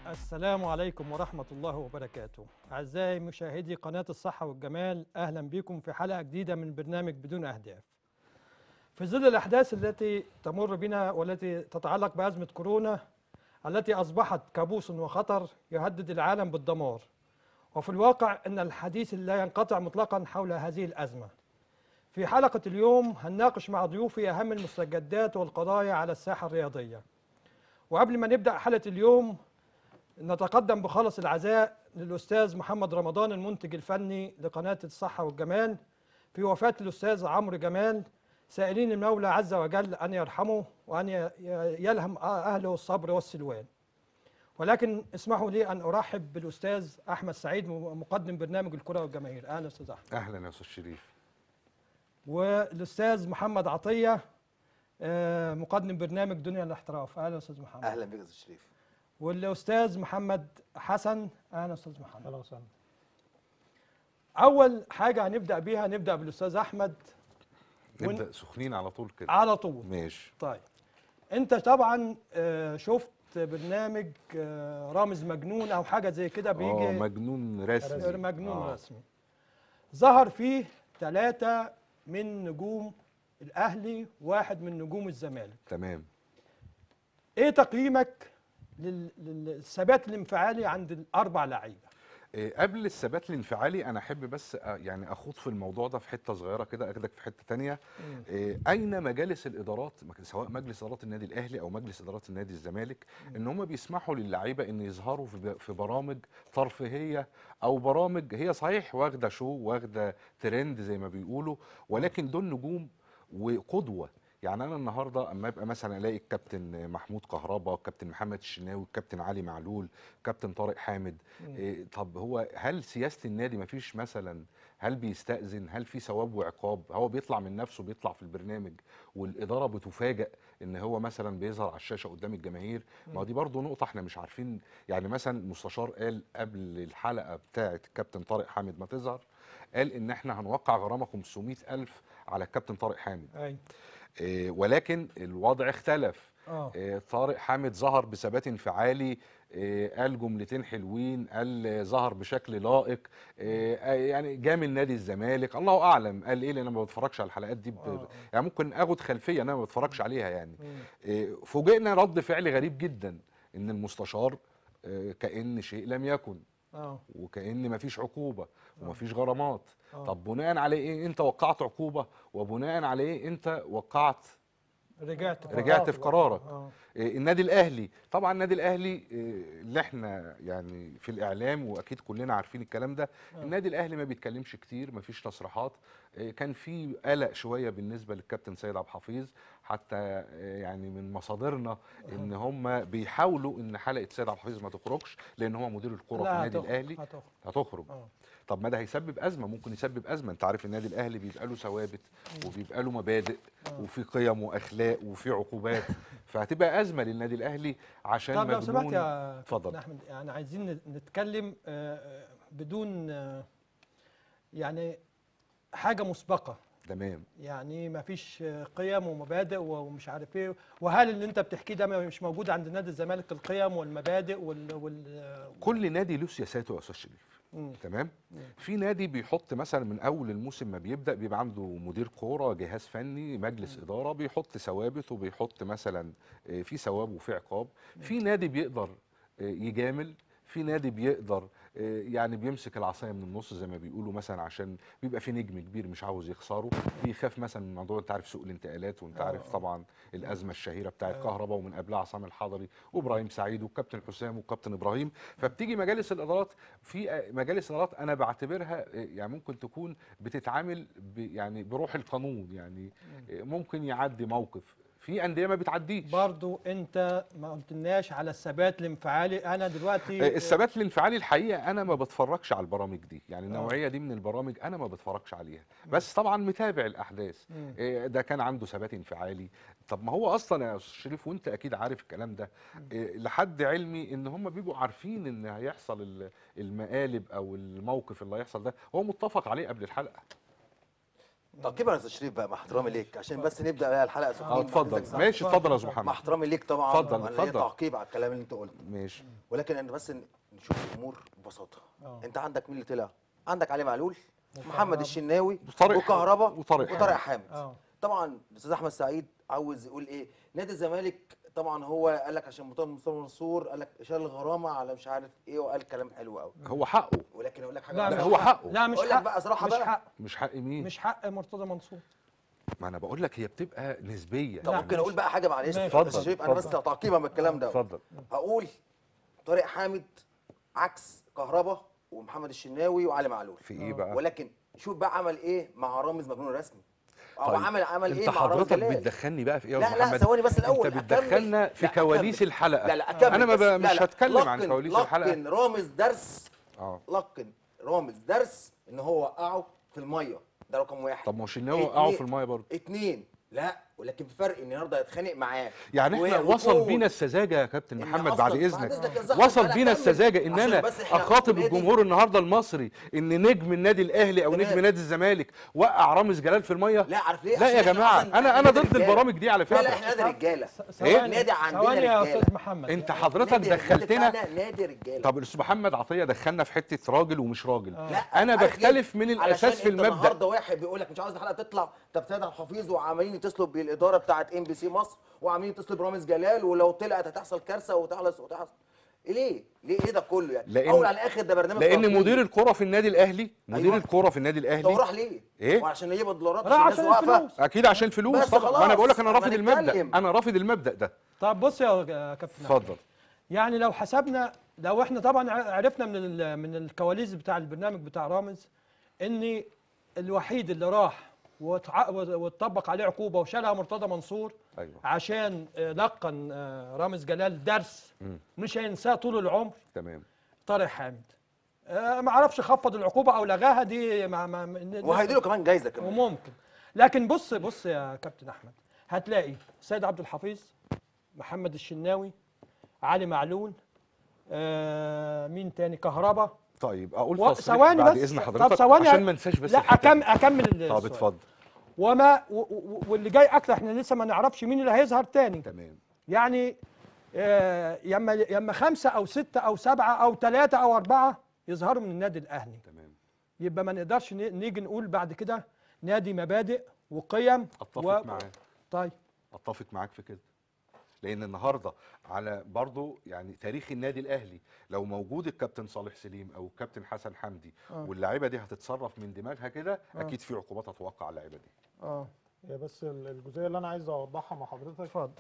السلام عليكم ورحمة الله وبركاته أعزائي مشاهدي قناة الصحة والجمال أهلا بكم في حلقة جديدة من برنامج بدون أهداف في ظل الأحداث التي تمر بنا والتي تتعلق بأزمة كورونا التي أصبحت كابوس وخطر يهدد العالم بالدمار وفي الواقع أن الحديث لا ينقطع مطلقا حول هذه الأزمة في حلقة اليوم هنناقش مع ضيوفي أهم المستجدات والقضايا على الساحة الرياضية وقبل ما نبدأ حلقة اليوم نتقدم بخالص العزاء للأستاذ محمد رمضان المنتج الفني لقناة الصحة والجمال في وفاة الأستاذ عمرو جمال سائلين المولى عز وجل أن يرحمه وأن ي- يلهم أهله الصبر والسلوان ولكن اسمحوا لي أن أرحب بالأستاذ أحمد سعيد مقدم برنامج الكرة والجماهير أهلا أستاذ أحمد اهلا يا استاذ شريف والأستاذ محمد عطية آه، مقدم برنامج دنيا الاحتراف أهلا أستاذ محمد اهلا بك يا استاذ شريف والاستاذ محمد حسن اهلا استاذ محمد اهلا وسهلا اول حاجه هنبدا بيها نبدا بالاستاذ احمد ون- نبدا سخنين على طول كده على طول ماشي طيب انت طبعا آه، شفت برنامج آه، رامز مجنون او حاجه زي كده اه بيجي مجنون رسمي مجنون آه. رسمي ظهر فيه ثلاثه من نجوم الاهلي واحد من نجوم الزمالك تمام ايه تقييمك لل- للثبات الانفعالي عند الاربع لعيبه إيه، قبل الثبات الانفعالي انا احب بس أ- يعني اخوض في الموضوع ده في حته صغيره كده اخدك في حته تانية إيه، اين مجالس الادارات مك- سواء مجلس ادارات النادي الاهلي او مجلس ادارات النادي الزمالك ان هم بيسمحوا للعيبه ان يظهروا في ب- في برامج ترفيهيه او برامج هي صحيح واخده شو واخده ترند زي ما بيقولوا ولكن دول نجوم وقدوه يعني انا النهارده اما ابقى مثلا الاقي الكابتن محمود كهربا الكابتن محمد الشناوي الكابتن علي معلول الكابتن طارق حامد إيه طب هو هل سياسه النادي ما فيش مثلا هل بيستأذن هل في ثواب وعقاب هو بيطلع من نفسه بيطلع في البرنامج والإدارة بتفاجأ ان هو مثلا بيظهر على الشاشة قدام الجماهير ما هو دي برضه نقطة احنا مش عارفين يعني مثلا المستشار قال قبل الحلقة بتاعة الكابتن طارق حامد ما تظهر قال ان احنا هنوقع غرامة 500 ألف على الكابتن طارق حامد اي إيه ولكن الوضع اختلف اه آه، طارق حامد ظهر بثبات انفعالي آه، قال جملتين حلوين قال آه، ظهر بشكل لائق آه، آه، يعني جامل نادي الزمالك الله اعلم قال ايه لان انا ما بتفرجش على الحلقات دي ب... آه. يعني ممكن اخد خلفيه انا ما بتفرجش عليها يعني مم. آه، فوجئنا رد فعل غريب جدا ان المستشار آه، كان شيء لم يكن اه وكان مفيش عقوبه ومفيش غرامات آه. طب بناء على ايه انت وقعت عقوبه وبناء على ايه انت وقعت رجعت رجعت في قرارك اه إيه، النادي الاهلي طبعا النادي الاهلي إيه، اللي احنا يعني في الاعلام واكيد كلنا عارفين الكلام ده آه. النادي الاهلي ما بيتكلمش كتير ما فيش تصريحات إيه، كان في قلق شويه بالنسبه للكابتن سيد عبد الحفيظ حتى إيه، يعني من مصادرنا ان هم بيحاولوا ان حلقه سيد عبد الحفيظ ما تخرجش لان هو مدير الكره في لا النادي هتخرج- الاهلي هتخرج هتخرج اه طب ما ده هيسبب ازمه ممكن يسبب ازمه انت عارف النادي الاهلي بيبقى له ثوابت وبيبقى له مبادئ آه. وفي قيم واخلاق وفي عقوبات فهتبقى ازمه للنادي الاهلي عشان طب لو سمحت مجنون يا اتفضل. كابتن احمد يعني عايزين ن- نتكلم آه، آه، بدون آه، يعني حاجه مسبقه تمام يعني ما فيش آه، قيم ومبادئ ومش عارف ايه وهل اللي انت بتحكيه ده مش موجود عند نادي الزمالك القيم والمبادئ وال, وال آه، كل نادي له سياساته يا استاذ شريف مم. تمام مم. في نادي بيحط مثلا من اول الموسم ما بيبدا بيبقى عنده مدير كوره جهاز فني مجلس اداره بيحط ثوابت وبيحط مثلا آه، في ثواب وفي عقاب في نادي بيقدر آه، يجامل في نادي بيقدر آه، يعني بيمسك العصايه من النص زي ما بيقولوا مثلا عشان بيبقى في نجم كبير مش عاوز يخسره بيخاف مثلا من موضوع انت عارف سوق الانتقالات وانت آه، عارف آه. طبعا الازمه الشهيره بتاعت آه. كهربا ومن قبلها عصام الحضري وابراهيم سعيد والكابتن حسام والكابتن ابراهيم فبتيجي مجالس الادارات في آه، مجالس الادارات انا بعتبرها آه، يعني ممكن تكون بتتعامل ب يعني بروح القانون يعني آه، ممكن يعدي موقف في انديه ما بتعديش برضو انت ما قلتلناش على الثبات الانفعالي انا دلوقتي آه، الثبات الانفعالي الحقيقه انا ما بتفرجش على البرامج دي يعني آه. النوعيه دي من البرامج انا ما بتفرجش عليها بس طبعا متابع الاحداث مم. آه، ده كان عنده ثبات انفعالي طب ما هو اصلا يا استاذ شريف وانت اكيد عارف الكلام ده آه، لحد علمي ان هم بيبقوا عارفين ان هيحصل ال- المقالب او الموقف اللي هيحصل ده هو متفق عليه قبل الحلقه تعقيبا يا استاذ شريف بقى مع احترامي ليك عشان بس نبدا بقى الحلقه سخنين اه بعد اتفضل إذنك ساعة. ماشي اتفضل يا استاذ مع محمد احترامي ليك طبعا اتفضل، وأنا ليا اتفضل. تعقيب على الكلام اللي انت قلته ماشي ولكن انا بس نشوف الامور ببساطه آه. انت عندك مين اللي طلع عندك علي معلول محمد الشناوي وطارق وكهربا حامد. وطارق وطارق حامد. حامد اه طبعا الاستاذ احمد سعيد عاوز يقول ايه نادي الزمالك طبعا هو قال لك عشان مرتضى مصطفى منصور قال لك شال الغرامه على مش عارف ايه وقال كلام حلو قوي هو حقه ولكن اقول لك حاجه لا بقى. مش هو حق. حقه. لا مش أقول لك حق بقى صراحة مش بقى. حق مش حق مين مش حق مرتضى منصور ما انا بقول لك هي بتبقى نسبيه طب لا، ممكن اقول بقى حاجه معلش ماشي. اتفضل اتفضل، شريف انا بس اتفضل. تعقيبا من الكلام ده اتفضل هقول طارق حامد عكس كهربا ومحمد الشناوي وعلي معلول في ايه بقى ولكن شوف بقى عمل ايه مع رامز مجنون رسمي او طيب، عمل عمل انت ايه مع رامز حضرتك جلال بتدخلني بقى في ايه يا لا أستاذ لا محمد ثواني بس الاول انت أكمل. بتدخلنا في لا، كواليس أكمل. الحلقه لا لا اكمل انا ما بس. ب- لا، مش لا. هتكلم عن لقن- كواليس الحلقه لقن رامز درس اه لقن رامز درس ان هو وقعه في الميه ده رقم واحد طب ما هو شناوي وقعه في اتنين- الميه برضه اتنين لا ولكن في فرق ان النهارده يتخانق معاه يعني احنا و- وصل ويقول بينا السذاجه يا كابتن إن محمد أصلاً- بعد بعد اذنك إذنك يا زهر، وصل تعالى بينا كمل. السذاجه ان عشان انا بس إحنا اخاطب نادي- الجمهور النهارده المصري ان نجم النادي الاهلي او تمام. نجم نادي الزمالك وقع رامز جلال في الميه لا عارف ليه لا عشان يا إحنا جماعه أصلاً انا انا نادي ضد رجالة. البرامج دي على لا لا فكره احنا نادي رجاله ثواني نادي عندنا ثواني يا رجالة. استاذ محمد انت حضرتك نادي- النادي دخلتنا بتاعنا نادي رجاله طب الاستاذ محمد عطيه دخلنا في حته راجل ومش راجل آه. لا انا عارف ليه؟ بختلف من الاساس علشان في انت المبدا النهارده واحد بيقول لك مش عاوز الحلقه تطلع طب سيد عبد الحفيظ وعمالين يتصلوا بالاداره بتاعت ام بي سي مصر وعمالين يتصلوا برامز جلال ولو طلعت هتحصل كارثه وتحصل وتحصل ليه؟ ليه ليه ده كله يعني؟ لأن- اول على الاخر ده برنامج لان ترفيهي. مدير الكره في النادي الاهلي مدير أيوة. الكره في النادي طب الاهلي راح ليه؟ إيه؟ وعشان يقبض دولارات راح عشان عشان الناس واقفه الفلوس اكيد عشان الفلوس بس طبعا ما انا بقول لك انا خلاص، رافض ما المبدا نتكلم. انا رافض المبدا ده طب بص يا كابتن أحمد. اتفضل يعني لو حسبنا لو احنا طبعا ع- عرفنا من ال- من الكواليس بتاع البرنامج بتاع رامز ان الوحيد اللي راح واتع- واتطبق عليه عقوبه وشالها مرتضى منصور ايوه عشان آه، لقن آه، رامز جلال درس مم. مش هينساه طول العمر تمام طارق حامد آه، ما اعرفش خفض العقوبه او لغاها دي مع مع وهيديله كمان جايزه كمان وممكن لكن بص بص يا كابتن احمد هتلاقي سيد عبد الحفيظ محمد الشناوي علي معلول آه مين تاني كهربا طيب اقول و- تصريح ثواني بعد بس اذن طب حضرتك ثواني عشان ما انساش بس لا الحتة أكم دي. اكمل طب السؤال. اتفضل وما و- و- واللي جاي اكتر احنا لسه ما نعرفش مين اللي هيظهر تاني تمام يعني آه يما يما خمسه او سته او سبعه او ثلاثه او اربعه يظهروا من النادي الاهلي تمام يبقى ما نقدرش ن- نيجي نقول بعد كده نادي مبادئ وقيم اتفق معاك طيب اتفق معاك في كده لان النهارده على برضو يعني تاريخ النادي الاهلي لو موجود الكابتن صالح سليم او الكابتن حسن حمدي آه. واللعيبه دي هتتصرف من دماغها كده آه. اكيد في عقوبات هتوقع على اللعيبه دي اه هي بس ال- الجزئيه اللي انا عايز اوضحها مع حضرتك اتفضل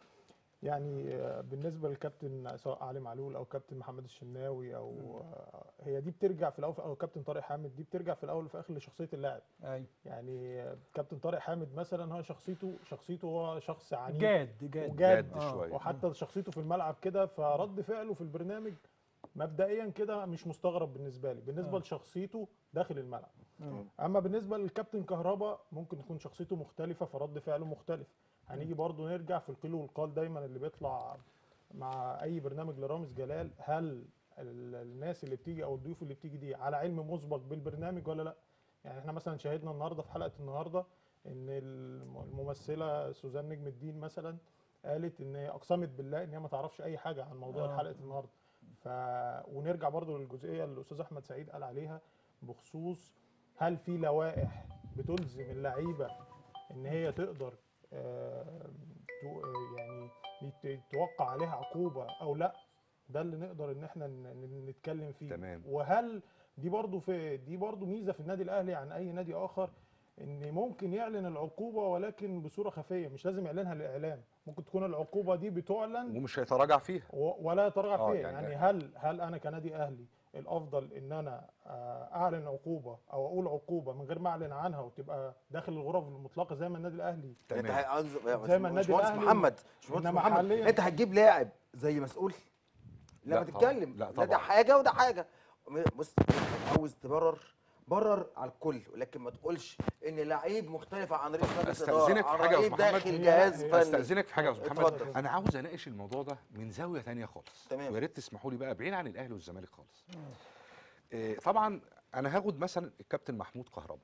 يعني آه، بالنسبه للكابتن سواء علي معلول او كابتن محمد الشناوي او آه، هي دي بترجع في الاول او كابتن طارق حامد دي بترجع في الاول وفي الاخر لشخصيه اللاعب ايوه يعني آه، كابتن طارق حامد مثلا هو شخصيته شخصيته هو شخص عنيف جاد جاد وجاد جد آه. شويه وحتى شخصيته في الملعب كده فرد فعله في البرنامج مبدئيا كده مش مستغرب بالنسبه لي بالنسبه آه. لشخصيته داخل الملعب مم. اما بالنسبه للكابتن كهربا ممكن تكون شخصيته مختلفه فرد فعله مختلف هنيجي برضو نرجع في القيل والقال دايما اللي بيطلع مع اي برنامج لرامز جلال هل ال- الناس اللي بتيجي او الضيوف اللي بتيجي دي على علم مسبق بالبرنامج ولا لا يعني احنا مثلا شاهدنا النهارده في حلقه النهارده ان الم- الممثله سوزان نجم الدين مثلا قالت ان هي اقسمت بالله ان هي ما تعرفش اي حاجه عن موضوع آه. حلقه النهارده ف ونرجع برضو للجزئيه اللي الاستاذ احمد سعيد قال عليها بخصوص هل في لوائح بتلزم اللعيبه ان هي تقدر آه، تو- آه، يعني يت- توقع عليها عقوبه او لا ده اللي نقدر ان احنا ن- ن- نتكلم فيه تمام. وهل دي برضو في دي برضو ميزه في النادي الاهلي عن اي نادي اخر ان ممكن يعلن العقوبه ولكن بصوره خفيه مش لازم يعلنها للاعلام ممكن تكون العقوبه دي بتعلن ومش هيتراجع فيها و- ولا يتراجع آه، فيها يعني يعني, هل هل انا كنادي اهلي الافضل ان انا آه، اعلن عقوبه او اقول عقوبه من غير ما اعلن عنها وتبقى داخل الغرف المطلقه زي ما النادي الاهلي انت تمام عاوز زي ما النادي باشمهندس الأهلي محمد باشمهندس إنما محمد حالياً- انت هتجيب لاعب زي مسؤول لا لما طبعاً. تتكلم لا ده, طبعاً. ده حاجه وده حاجه بص عاوز تبرر برر على الكل ولكن ما تقولش ان لعيب مختلف عن رئيس مجلس استاذنك اداره في عن حاجه يا لعيب أستاذ محمد داخل هي- جهاز هي- فني استاذنك في حاجه يا استاذ محمد اتفضل. انا عاوز اناقش الموضوع ده من زاويه تانية خالص تمام. ويا ريت تسمحوا لي بقى بعيد عن الاهلي والزمالك خالص إيه طبعا انا هاخد مثلا الكابتن محمود كهربا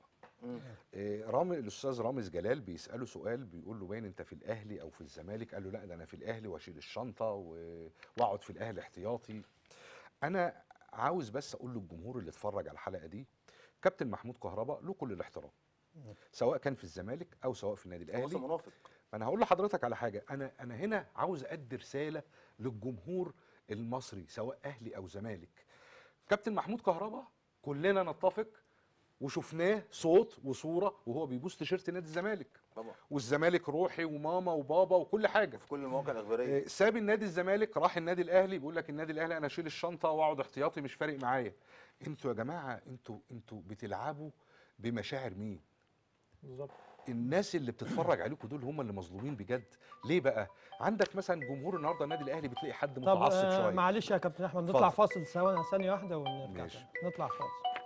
آه، رامي الاستاذ رامز جلال بيساله سؤال بيقول له باين انت في الاهلي او في الزمالك قال له لا ده انا في الاهلي واشيل الشنطه و- واقعد في الاهلي احتياطي انا عاوز بس اقول للجمهور اللي اتفرج على الحلقه دي كابتن محمود كهربا له كل الاحترام سواء كان في الزمالك او سواء في النادي بص الاهلي منافق فانا هقول لحضرتك على حاجه انا انا هنا عاوز ادي رساله للجمهور المصري سواء اهلي او زمالك كابتن محمود كهربا كلنا نتفق وشفناه صوت وصوره وهو بيبوس تيشيرت نادي الزمالك طبعا والزمالك روحي وماما وبابا وكل حاجه في كل المواقع الاخباريه آه، ساب النادي الزمالك راح النادي الاهلي بيقول لك النادي الاهلي انا اشيل الشنطه واقعد احتياطي مش فارق معايا انتوا يا جماعه انتوا انتوا بتلعبوا بمشاعر مين بالظبط الناس اللي بتتفرج عليكم دول هم اللي مظلومين بجد ليه بقى عندك مثلا جمهور النهارده النادي الاهلي بتلاقي حد طب متعصب آه، شويه معلش يا كابتن احمد نطلع اتفضل. فاصل ثواني ثانيه واحده ونرجع ماشي. تاني. نطلع فاصل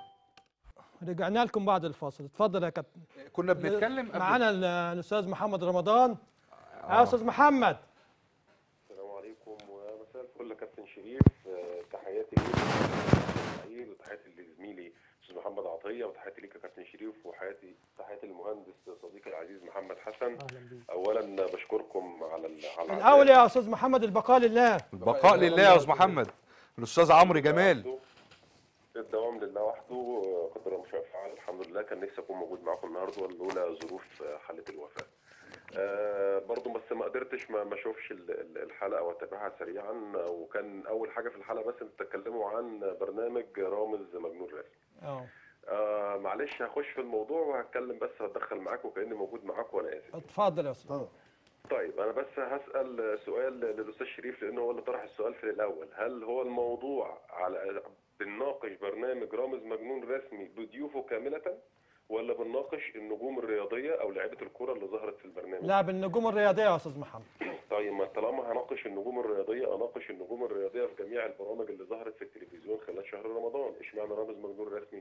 رجعنا لكم بعد الفاصل اتفضل يا كابتن كنا بنتكلم قبل معانا ال- الاستاذ محمد رمضان يا استاذ محمد السلام عليكم ومساء الفل يا كابتن شريف آه، تحياتي ليك سعيد وتحياتي لزميلي استاذ محمد عطيه وتحياتي ليك يا كابتن شريف وحياتي تحياتي للمهندس صديقي العزيز محمد حسن اهلا بيك اولا بشكركم على ال- على الاول يا استاذ محمد البقاء لله البقاء لله يا استاذ محمد الاستاذ عمرو جمال الدوام لله وحده قدر مش فعال الحمد لله كان نفسي اكون موجود معاكم النهارده لولا ظروف آه، حاله الوفاه آه برضو بس ما قدرتش ما ما اشوفش ال- ال- الحلقه واتابعها سريعا وكان اول حاجه في الحلقه بس انتوا بتتكلموا عن برنامج رامز مجنون رسمي اه آه معلش هخش في الموضوع وهتكلم بس هتدخل معاكم كاني موجود معاكم وانا اسف اتفضل يا استاذ طبعا طيب انا بس هسال سؤال للاستاذ شريف لانه هو اللي طرح السؤال في الاول هل هو الموضوع على بنناقش برنامج رامز مجنون رسمي بضيوفه كامله ولا بنناقش النجوم الرياضيه او لعيبه الكره اللي ظهرت في البرنامج لا بالنجوم الرياضيه يا استاذ محمد طيب ما طالما هناقش النجوم الرياضيه اناقش النجوم الرياضيه في جميع البرامج اللي ظهرت في التلفزيون خلال شهر رمضان اشمعنى رامز مجنون رسمي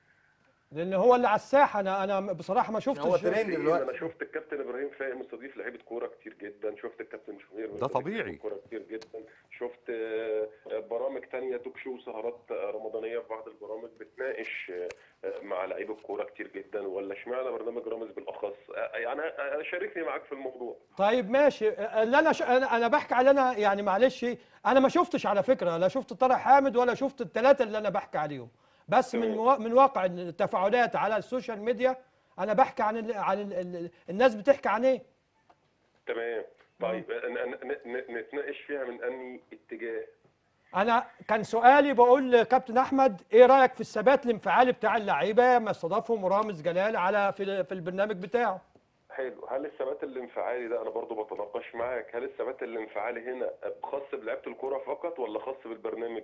لان هو اللي على الساحه انا انا بصراحه ما شفتش هو ترند إيه، دلوقتي. انا شفت الكابتن ابراهيم فايق مستضيف لعيبه كوره كتير جدا شفت الكابتن شهير ده مستضيف طبيعي. لعيبة كوره كتير جدا شفت آه، آه، برامج تانية توك شو سهرات آه، رمضانيه في بعض البرامج بتناقش آه، آه، مع لعيبه كوره كتير جدا ولا اشمعنى برنامج رامز بالاخص آه، يعني آه، شاركني معاك في الموضوع طيب ماشي اللي انا ش... انا أنا بحكي على انا يعني معلش انا ما شفتش على فكره لا شفت طارق حامد ولا شفت الثلاثه اللي انا بحكي عليهم بس من تمام. و... من واقع التفاعلات على السوشيال ميديا انا بحكي عن ال... عن ال... ال... الناس بتحكي عن ايه تمام طيب آه، ن- ن- ن- نتناقش فيها من انهي اتجاه انا كان سؤالي بقول لكابتن احمد ايه رايك في الثبات الانفعالي بتاع اللعيبه ما استضافهم رامز جلال على في, في البرنامج بتاعه حلو هل الثبات الانفعالي ده انا برضو بتناقش معاك هل الثبات الانفعالي هنا خاص بلعيبه الكوره فقط ولا خاص بالبرنامج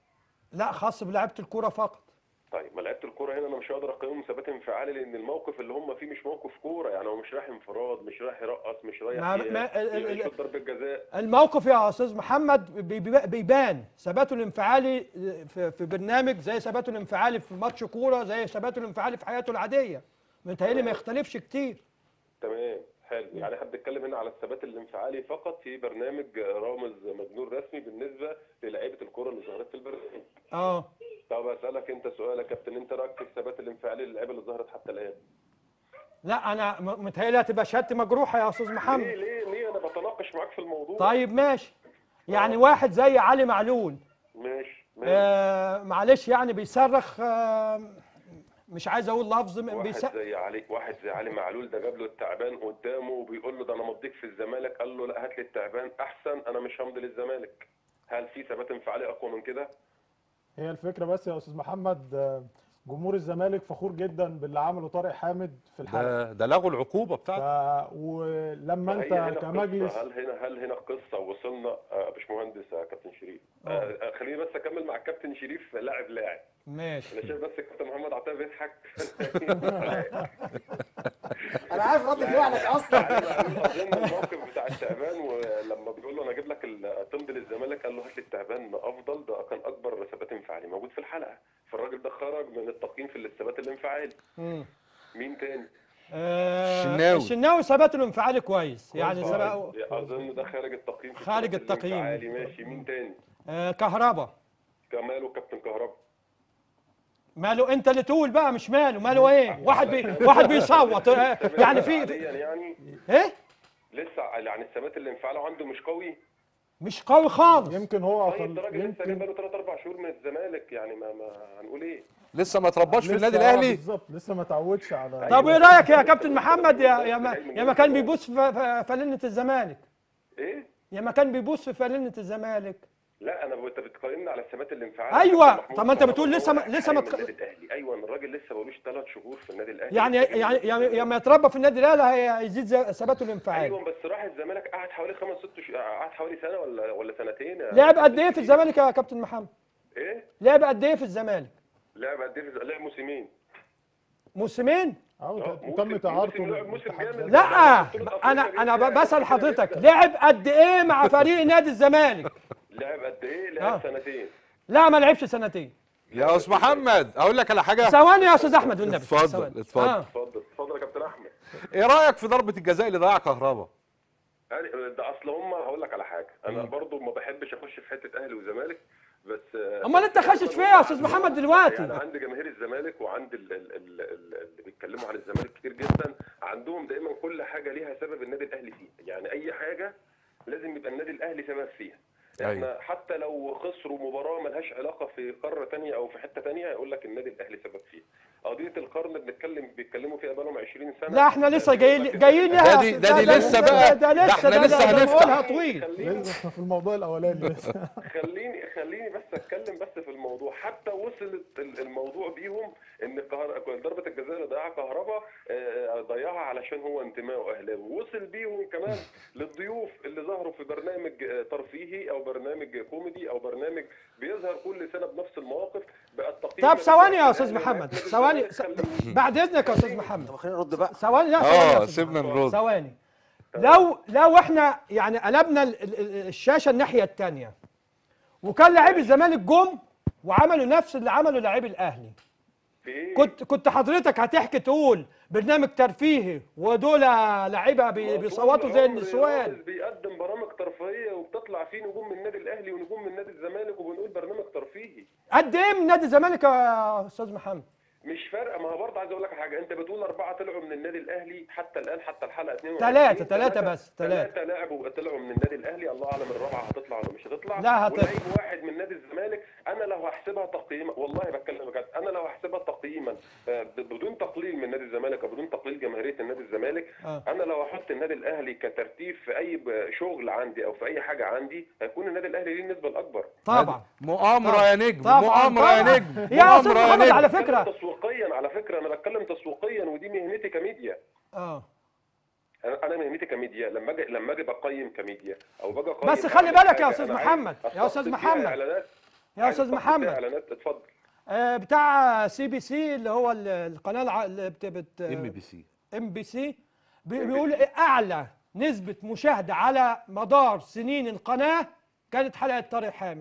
لا خاص بلعيبه الكوره فقط طيب ما لعيبه الكوره هنا انا مش هقدر اقيمهم ثبات انفعالي لان الموقف اللي هم فيه مش موقف كوره يعني هو مش رايح انفراد مش رايح يرقص مش رايح ما- ي- ما- ال- ال- يشوط ضربه جزاء الموقف يا استاذ محمد بي- بي- بيبان ثباته الانفعالي في, في برنامج زي ثباته الانفعالي في ماتش كوره زي ثباته الانفعالي في حياته العاديه متهيألي ما يختلفش كتير تمام حلو يعني احنا بنتكلم هنا على الثبات الانفعالي فقط في برنامج رامز مجنون رسمي بالنسبه للعيبه الكوره اللي ظهرت في البرنامج اه طب اسالك انت سؤال يا كابتن انت رايك في الثبات الانفعالي للعيبه اللي ظهرت حتى الان لا انا م- متهيألي هتبقى شهادتي مجروحه يا استاذ ليه محمد ليه ليه انا بتناقش معاك في الموضوع طيب ماشي يعني واحد زي علي معلول ماشي ماشي آه معلش يعني بيصرخ آه مش عايز اقول لفظ م- واحد بيصرخ زي علي واحد زي علي معلول ده جاب له التعبان قدامه وبيقول له ده انا مضيك في الزمالك قال له لا هات لي التعبان احسن انا مش همضي للزمالك هل في ثبات انفعالي اقوى من كده؟ هي الفكره بس يا استاذ محمد آه، جمهور الزمالك فخور جدا باللي عمله طارق حامد في الحلقه ده ده لغوا العقوبه ف... بتاعته ولما هي انت هنا كمجلس قصة. هل هنا هل هنا قصه وصلنا آه، يا باشمهندس يا كابتن شريف آه، آه، خليني بس اكمل مع الكابتن شريف لاعب لاعب ماشي انا شايف بس الكابتن محمد عطيه بيضحك انا عارف رد فعلك اصلا يعني اظن الموقف بتاع التعبان ولما بيقول له انا اجيب لك ال- تمضي للزمالك قال له هات لي التعبان افضل ده كان اكبر ثبات انفعالي موجود في الحلقه فالراجل ده خرج من التقييم في الثبات الانفعالي مم. مين تاني؟ آه الشناوي. الشناوي ثباته الانفعالي كويس يعني كويس. سبق اظن ده خارج التقييم في خارج الثبات التقييم. الانفعالي ماشي مين تاني؟ آه كهربا كمال وكابتن كهربا ماله انت اللي تقول بقى مش ماله ماله ايه واحد بي واحد بيصوت آه، يعني في في- حاليا يعني ايه لسه يعني الثبات الانفعالي عنده مش قوي مش قوي خالص يمكن هو طيب ده خل... راجل لسه جاي يمكن بقاله 3 4 شهور من الزمالك يعني ما, ما هنقول ايه لسه ما ترباش في لسه- النادي آه، الاهلي بالظبط لسه ما تعودش على طب وايه رايك يا كابتن محمد يا يا ما, يا ما كان بيبوس في في فانلة الزمالك ايه يا ما كان بيبوس في فانلة الزمالك لا انا انت بتقيمني على الثبات الانفعالي أيوة. محمود طب ما أنت صلاح بتقول هو لسه ما- لسه ما حارم تخ- النادي الاهلي ايوه الراجل لسه بقولوش ثلاث شهور في النادي الاهلي يعني يعني يعني يا ما يتربى في النادي الاهلي هي- هيزيد ز- ثباته الانفعالي ايوه بس راح الزمالك قعد حوالي خمس ست شهور قعد حوالي سنه ولا ولا سنتين لعب قد ايه في الزمالك يا كابتن محمد ايه لعب قد ايه في الزمالك لعب قد ايه في- لعب موسمين موسمين أو آه، تم موسم- تعارضه موسم- موسم بالاتحاد جامد. لا بطولة انا أفريقيا انا جدا. بسال حضرتك لعب قد ايه مع فريق نادي الزمالك لعب قد ايه آه. لعب سنتين لا ما لعبش سنتين يا استاذ محمد اقول لك على حاجه ثواني يا استاذ احمد والنبي اتفضل، ثواني. اتفضل. آه. اتفضل اتفضل يا كابتن احمد ايه رايك في ضربه الجزاء اللي ضيع كهربا يعني ده اصل هم هقول لك على حاجه انا برضو ما بحبش اخش في حته اهلي وزمالك بس امال انت خاشش فيها يا استاذ محمد دلوقتي يعني عند جماهير الزمالك وعند ال- ال- ال- ال- اللي بيتكلموا عن الزمالك كتير جدا عندهم دايما كل حاجه ليها سبب النادي الاهلي فيها يعني اي حاجه لازم يبقى النادي الاهلي سبب فيها احنا أيوة. حتى لو خسروا مباراه ملهاش علاقه في قاره تانية او في حته تانية يقول لك النادي الاهلي سبب فيها قضيه القرن بنتكلم بيتكلموا فيها بقالهم 20 سنه لا احنا لسه جايين جايين لها ده دي- ده دي لسه بقى. ده ده لسه احنا ده لسه ده هنفتح. موالها طويل خليني لسه احنا في الموضوع الاولاني لسه خليني خليني بس اتكلم بس في الموضوع حتى وصلت ال- الموضوع بيهم ان الكهر- ضربه الجزاء اللي ضيعها كهربا آه، ضيعها علشان هو انتمائه اهلاوي وصل بيهم كمان للضيوف اللي ظهروا في برنامج آه، ترفيهي او برنامج كوميدي او برنامج بيظهر كل سنه بنفس المواقف بقى التقييم طب ثواني يا استاذ الأهلي محمد نادي ثواني الزمالك س- خليني- بعد اذنك يا استاذ محمد طب خلينا نرد بقى ثواني لا ثواني يا اه أستاذ سيبنا محمد. نرد ثواني لو لو احنا يعني قلبنا ال- ال- ال- الشاشه الناحيه الثانيه وكان لعيب الزمالك جم وعملوا نفس اللي عمله لاعبي الاهلي في ايه كنت كنت حضرتك هتحكي تقول برنامج ترفيهي ودول لعيبه بي- بيصوتوا زي طول عمر النسوان رامز بيقدم برامج ترفيهيه وبتطلع فيه نجوم من النادي الاهلي ونجوم من نادي الزمالك وبنقول برنامج ترفيهي قد ايه من نادي الزمالك يا استاذ محمد مش فارقه ما هو برضه عايز اقول لك حاجه انت بتقول اربعه طلعوا من النادي الاهلي حتى الان حتى الحلقه 22 تلاتة- تلاتة بس، تلاتة. ثلاثه لعبوا طلعوا من النادي الاهلي الله اعلم الرابعه هتطلع ولا مش هتطلع لا هتطلع. ولعيب واحد من نادي الزمالك انا لو هحسبها تقييما والله بتكلم بجد انا لو هحسبها تقييما آه، ب- بدون تقليل من نادي الزمالك او بدون تقليل جماهيريه النادي الزمالك آه. انا لو احط النادي الاهلي كترتيب في اي ب- شغل عندي او في اي حاجه عندي هيكون النادي الاهلي ليه النسبه الاكبر طبعا مؤامره يا نجم طبعا مؤامره طبعا. يا نجم يا استاذ مؤامره يا محمد نجم على بتكلم فكره تسويقيا على فكره انا بتكلم تسويقيا ودي مهنتي كميديا اه انا انا مهنتي كميديا لما اجي لما اجي بقيم كميديا او باجي اقيم بس خلي أعمل بالك يا حاجة أستاذ أنا عايز محمد، يا أستقطب أستاذ فيها محمد. اعلانات يا عايز استاذ أستقطب فيها محمد اعلانات اتفضل آه، بتاع سي بي سي اللي هو ال- القناه الع- اللي بت بت ام بي سي ام بي سي بي- بيقول إيه اعلى نسبه مشاهده على مدار سنين القناه كانت حلقه طارق حامد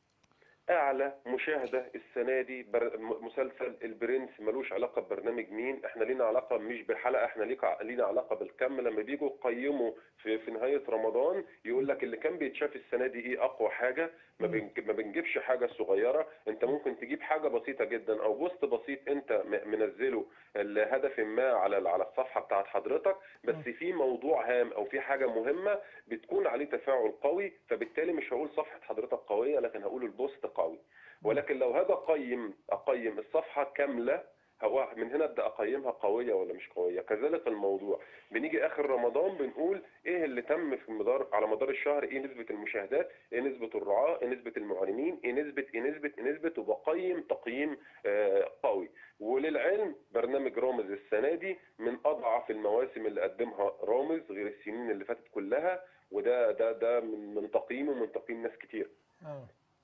اعلى مشاهده السنه دي بر... م- مسلسل البرنس ملوش علاقه ببرنامج مين احنا لينا علاقه مش بالحلقه احنا ليك لينا علاقه بالكم لما بيجوا يقيموا في, في نهايه رمضان يقول لك اللي كان بيتشاف السنه دي ايه اقوى حاجه ما, بنج... ما بنجيبش حاجه صغيره انت ممكن تجيب حاجه بسيطه جدا او بوست بسيط انت م- منزله لهدف ما على على الصفحه بتاعت حضرتك بس في موضوع هام او في حاجه مهمه بتكون عليه تفاعل قوي فبالتالي مش هقول صفحه حضرتك قويه لكن هقول البوست قوي ولكن لو هذا اقيم اقيم الصفحه كامله هو من هنا ابدا اقيمها قويه ولا مش قويه كذلك الموضوع بنيجي اخر رمضان بنقول ايه اللي تم في مدار على مدار الشهر ايه نسبه المشاهدات ايه نسبه الرعاه ايه نسبه المعلنين ايه نسبه ايه نسبه ايه نسبه وبقيم تقييم آه قوي وللعلم برنامج رامز السنه دي من اضعف المواسم اللي قدمها رامز غير السنين اللي فاتت كلها وده ده ده من من تقييمه ومن تقييم ناس كتير اه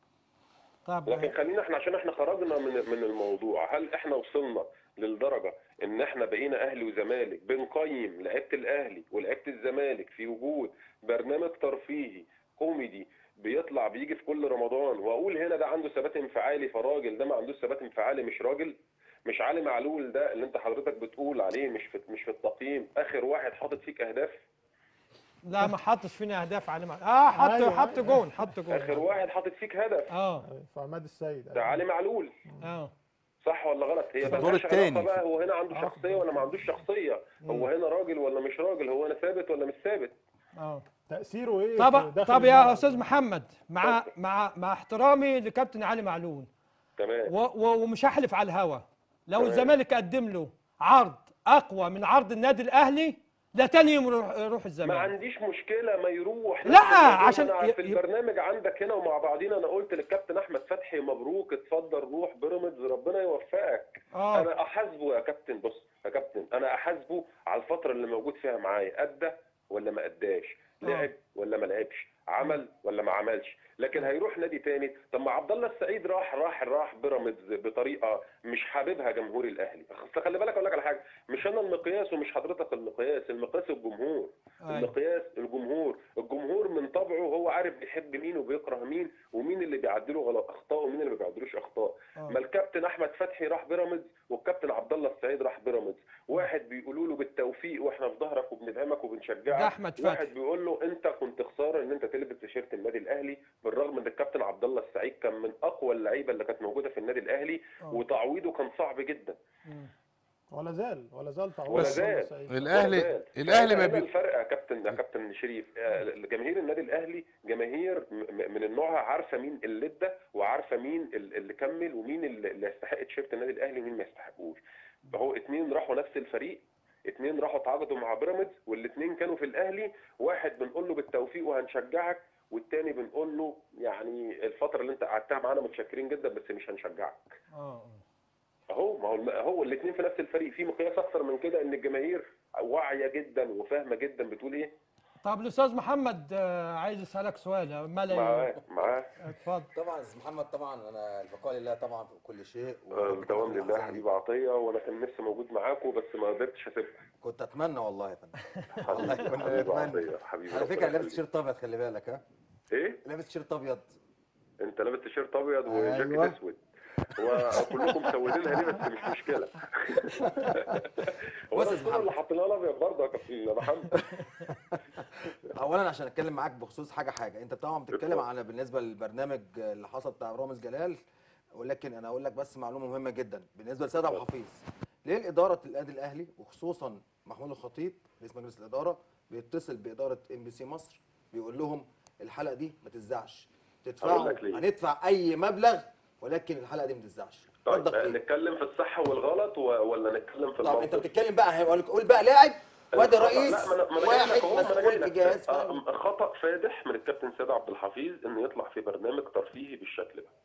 طب لكن خلينا احنا عشان احنا خرجنا من من الموضوع هل احنا وصلنا للدرجه ان احنا بقينا اهلي وزمالك بنقيم لعيبه الاهلي ولعيبه الزمالك في وجود برنامج ترفيهي كوميدي بيطلع بيجي في كل رمضان واقول هنا ده عنده ثبات انفعالي فراجل ده ما عندوش ثبات انفعالي مش راجل مش علي معلول ده اللي انت حضرتك بتقول عليه مش في مش في التقييم اخر واحد حاطط فيك اهداف لا ما حطش فينا اهداف على ما اه حط أيوة، حط أيوة. جون حط اخر جون واحد حاطط فيك هدف اه في عماد السيد ده علي معلول اه صح ولا غلط هي في الدور ملهاش التاني. علاقه بقى هو هنا عنده آه. شخصيه ولا ما عندوش شخصيه هو هنا راجل ولا مش راجل هو هنا ثابت ولا مش ثابت اه تاثيره ايه طب في داخل طب يا الملعب؟ استاذ محمد مع اتفضل. مع مع احترامي لكابتن علي معلول تمام و و ومش هحلف على الهوا لو تمام. الزمالك قدم له عرض اقوى من عرض النادي الاهلي لا تاني يوم يروح يروح ما الزمالك عنديش مشكله ما يروح لا، لكن برضه عشان أنا ي- في ي- البرنامج عندك هنا ومع بعضينا انا قلت للكابتن احمد فتحي مبروك اتفضل روح بيراميدز ربنا يوفقك اه انا احاسبه يا كابتن بص يا كابتن انا احاسبه على الفتره اللي موجود فيها معايا ادى ولا ما اداش آه. لعب ولا ما لعبش عمل ولا ما عملش لكن هيروح نادي تاني طب ما عبد الله السعيد راح راح راح بيراميدز بطريقه مش حاببها جمهور الاهلي اصل خلي بالك اقول لك على حاجه مش انا المقياس ومش حضرتك المقياس المقياس الجمهور أيوة. المقياس الجمهور الجمهور من طبعه هو عارف بيحب مين وبيكره مين ومين اللي بيعدله غلط اخطاء ومين اللي ما بيعدلوش اخطاء آه. ما الكابتن احمد فتحي راح بيراميدز والكابتن عبد الله السعيد راح بيراميدز واحد بيقولوا له بالتوفيق واحنا في ظهرك وبندعمك وبنشجعك ده أحمد فتحي. واحد بيقول له انت كنت خساره ان انت تلبس تيشيرت النادي الاهلي بالرغم ان الكابتن عبد الله السعيد كان من اقوى اللعيبه اللي كانت موجوده في النادي الاهلي آه. وتعويضه كان صعب جدا مم. ولا زال ولا زال تعويض ولا عبد الله زال. السعيد. الاهلي ولا الاهلي ما هنا بي... الفرق يا كابتن يا كابتن شريف آه، جماهير النادي الاهلي جماهير م- م- من النوع عارفه مين اللي ادى وعارفه مين ال- اللي كمل ومين اللي اللي يستحق تيشيرت النادي الاهلي ومين ما يستحقوش هو اتنين راحوا نفس الفريق اتنين راحوا تعاقدوا مع بيراميدز والاتنين كانوا في الاهلي واحد بنقول له بالتوفيق وهنشجعك والتاني بنقول له يعني الفتره اللي انت قعدتها معانا متشكرين جدا بس مش هنشجعك اه آه. اهو ما هو الم- هو الاثنين في نفس الفريق في مقياس اكثر من كده ان الجماهير واعيه جدا وفاهمه جدا بتقول ايه طب الاستاذ محمد آه، عايز اسالك سؤال ما لا معاه معاه اتفضل طبعا استاذ محمد طبعا انا البقاء لله طبعا في كل شيء الدوام لله حبيب عطيه وانا كان نفسي موجود معاكم بس ما قدرتش اسيبكم كنت اتمنى والله يا فندم والله حبيبي كنا حبيبي نتمنى عطيه حبيبي على ربنا فكره انا لابس يخليك. تيشيرت ابيض خلي بالك ها ايه لابس تيشيرت ابيض انت لابس تيشيرت ابيض وجاكيت أيوة. اسود وكلكم مسودينها ليه بس مش مشكله هو بص انا يا الصوره اللي حاطينها الابيض برضه يا كابتن محمد اولا عشان اتكلم معاك بخصوص حاجه حاجه انت طبعا بتتكلم اتفضل. على بالنسبه للبرنامج اللي حصل بتاع رامز جلال ولكن انا اقول لك بس معلومه مهمه جدا بالنسبه لسيد ابو حفيظ ليه الاداره النادي الاهلي وخصوصا محمود الخطيب رئيس مجلس الاداره بيتصل باداره ام بي سي مصر بيقول لهم الحلقه دي ما تزعش تدفعوا أقول لك ليه. هندفع اي مبلغ ولكن الحلقه دي ما تزعش طيب ردك إيه؟ نتكلم في الصح والغلط و- ولا نتكلم في طب الموقف انت بتتكلم بقى هقول قول بقى لاعب وادي رئيس لا، ما أنا- ما أنا جاي واحد لك أهو، ما أنا جاي مسؤول في لك. جهاز آه، فني. خطأ فادح من الكابتن سيد عبد الحفيظ انه يطلع في برنامج ترفيهي بالشكل ده.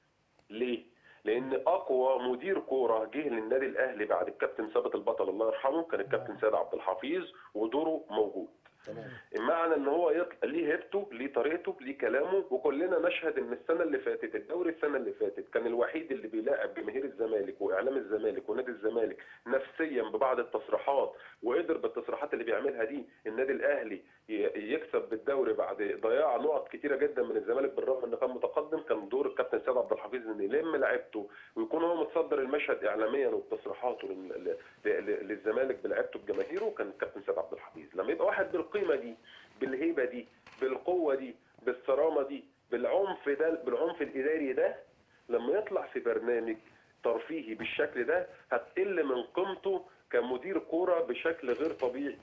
ليه؟ لان اقوى مدير كوره جه للنادي الاهلي بعد الكابتن ثابت البطل الله يرحمه كان الكابتن سيد عبد الحفيظ ودوره موجود. تمام معنى ان هو يطلع ليه هيبته ليه طريقته ليه كلامه وكلنا نشهد ان السنه اللي فاتت الدوري السنه اللي فاتت كان الوحيد اللي بيلاعب جماهير الزمالك واعلام الزمالك ونادي الزمالك نفسيا ببعض التصريحات وقدر بالتصريحات اللي بيعملها دي النادي الاهلي ي- يكسب بالدوري بعد ضياع نقط كتيره جدا من الزمالك بالرغم انه كان متقدم كان دور الكابتن سيد عبد الحفيظ ان يلم لعيبته ويكون هو متصدر المشهد اعلاميا وبتصريحاته لل- ل- ل- للزمالك بلعيبته بجماهيره كان الكابتن سيد عبد الحفيظ لما يبقى واحد بالقيمه دي بالهيبه دي بالقوه دي بالصرامه دي بالعنف ده بالعنف الاداري ده لما يطلع في برنامج ترفيهي بالشكل ده هتقل من قيمته كمدير كوره بشكل غير طبيعي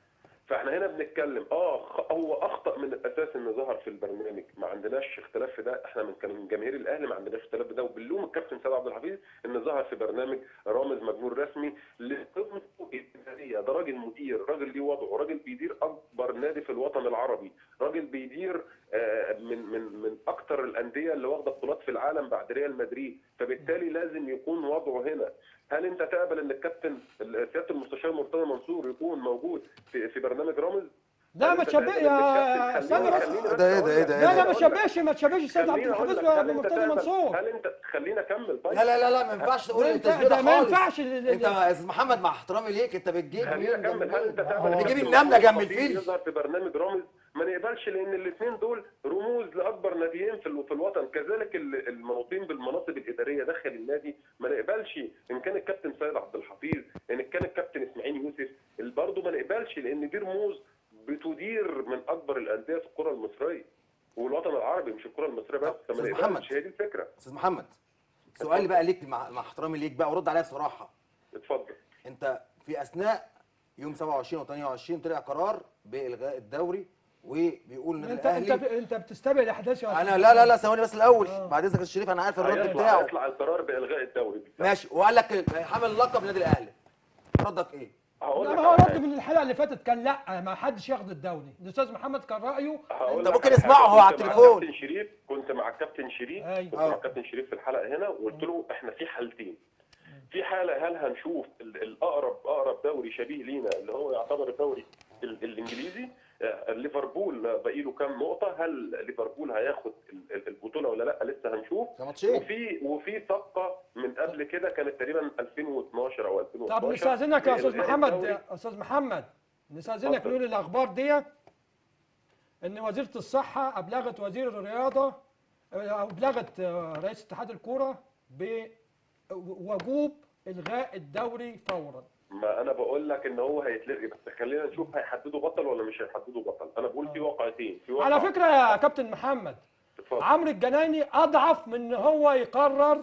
فاحنا هنا بنتكلم اه خ- هو اخطا من الاساس انه ظهر في البرنامج ما عندناش اختلاف في ده احنا من كان من جماهير الاهلي ما عندناش اختلاف في ده وبنلوم الكابتن سيد عبد الحفيظ انه ظهر في برنامج رامز مجنون رسمي لقيمته الاداريه ده راجل مدير راجل ليه وضعه راجل بيدير اكبر نادي في الوطن العربي راجل بيدير آه، من من من اكتر الانديه اللي واخده بطولات في العالم بعد ريال مدريد فبالتالي لازم يكون وضعه هنا هل انت تقبل ان الكابتن سياده المستشار مرتضى منصور يكون موجود في في برنامج رامز لا هل ما أنت تشبه تقبل إن يا الكابتن- استنى خليني- بس خليني ده إيه ده أقول إيه لك. ده لا لا ما أقول لك. تشبهش ما تشبهش السيد عبد خليني أقول الحفيظ لك، هل أنت بمرتضى تقبل- منصور هل انت خلينا اكمل طيب لا لا لا لا ما ينفعش تقول لا، التشبيه ده ده ما خالص ينفعش ال- ال- انت يا استاذ محمد مع احترامي ليك انت بتجيب خلينا مين اكمل هل انت جنب تقبل مين؟ إن بتجيب كابتن النمله جنب الخطيب الفيل يظهر في برنامج رامز ما نقبلش لان الاثنين دول رموز لاكبر ناديين في ال- في الوطن كذلك ال- المنوطين بالمناصب الاداريه داخل النادي ما نقبلش ان كان الكابتن سيد عبد الحفيظ ان كان الكابتن اسماعيل يوسف برضه ما نقبلش لان دي رموز بتدير من اكبر الانديه في الكره المصريه والوطن العربي مش الكره المصريه بس طب، فما أستاذ نقبلش محمد. هي دي الفكره استاذ محمد سؤالي بقى ليك مع, مع احترامي ليك بقى ورد عليا بصراحه اتفضل انت في اثناء يوم 27 و 28 طلع قرار بالغاء الدوري وبيقول النادي انت انت الاهلي انت بتستبق الاحداث يا انا أستاذ لا لا محمد. لا ثواني بس الاول آه. بعد اذنك يا الشريف انا عارف الرد هيطلع بتاعه هيطلع القرار بالغاء الدوري بالفعل. ماشي وقال لك حامل لقب النادي الاهلي ردك ايه؟ هقول لا لك ما هو على رد حاجة. من الحلقه اللي فاتت كان لا ما حدش ياخد الدوري الاستاذ محمد كان رايه هقول انت لك ممكن على اسمعه حاجة. هو على كنت مع التليفون. الكابتن شريف كنت مع الكابتن شريف أيوة. كنت آه. مع الكابتن شريف في الحلقه هنا وقلت له احنا في حالتين في حاله هل هنشوف ال- الاقرب اقرب دوري شبيه لينا اللي هو يعتبر الدوري ال- الانجليزي آه، ليفربول باقي له كام نقطه هل ليفربول هياخد ال- ال- البطوله ولا لا لسه هنشوف ده ماتشين وفي وفي صفقه من قبل كده كانت تقريبا 2012 او 2012 طب نستاذنك يا استاذ بإلغاء محمد الدوري. استاذ محمد نستاذنك اتفضل. نقول الاخبار دي ان وزيره الصحه ابلغت وزير الرياضه او ابلغت آه، رئيس اتحاد الكوره بوجوب الغاء الدوري فورا ما انا بقول لك ان هو هيتلغي بس خلينا نشوف هيحددوا بطل ولا مش هيحددوا بطل انا بقول في واقعتين في واقع على فكره يا كابتن محمد اتفضل. عمرو الجنايني اضعف من ان هو يقرر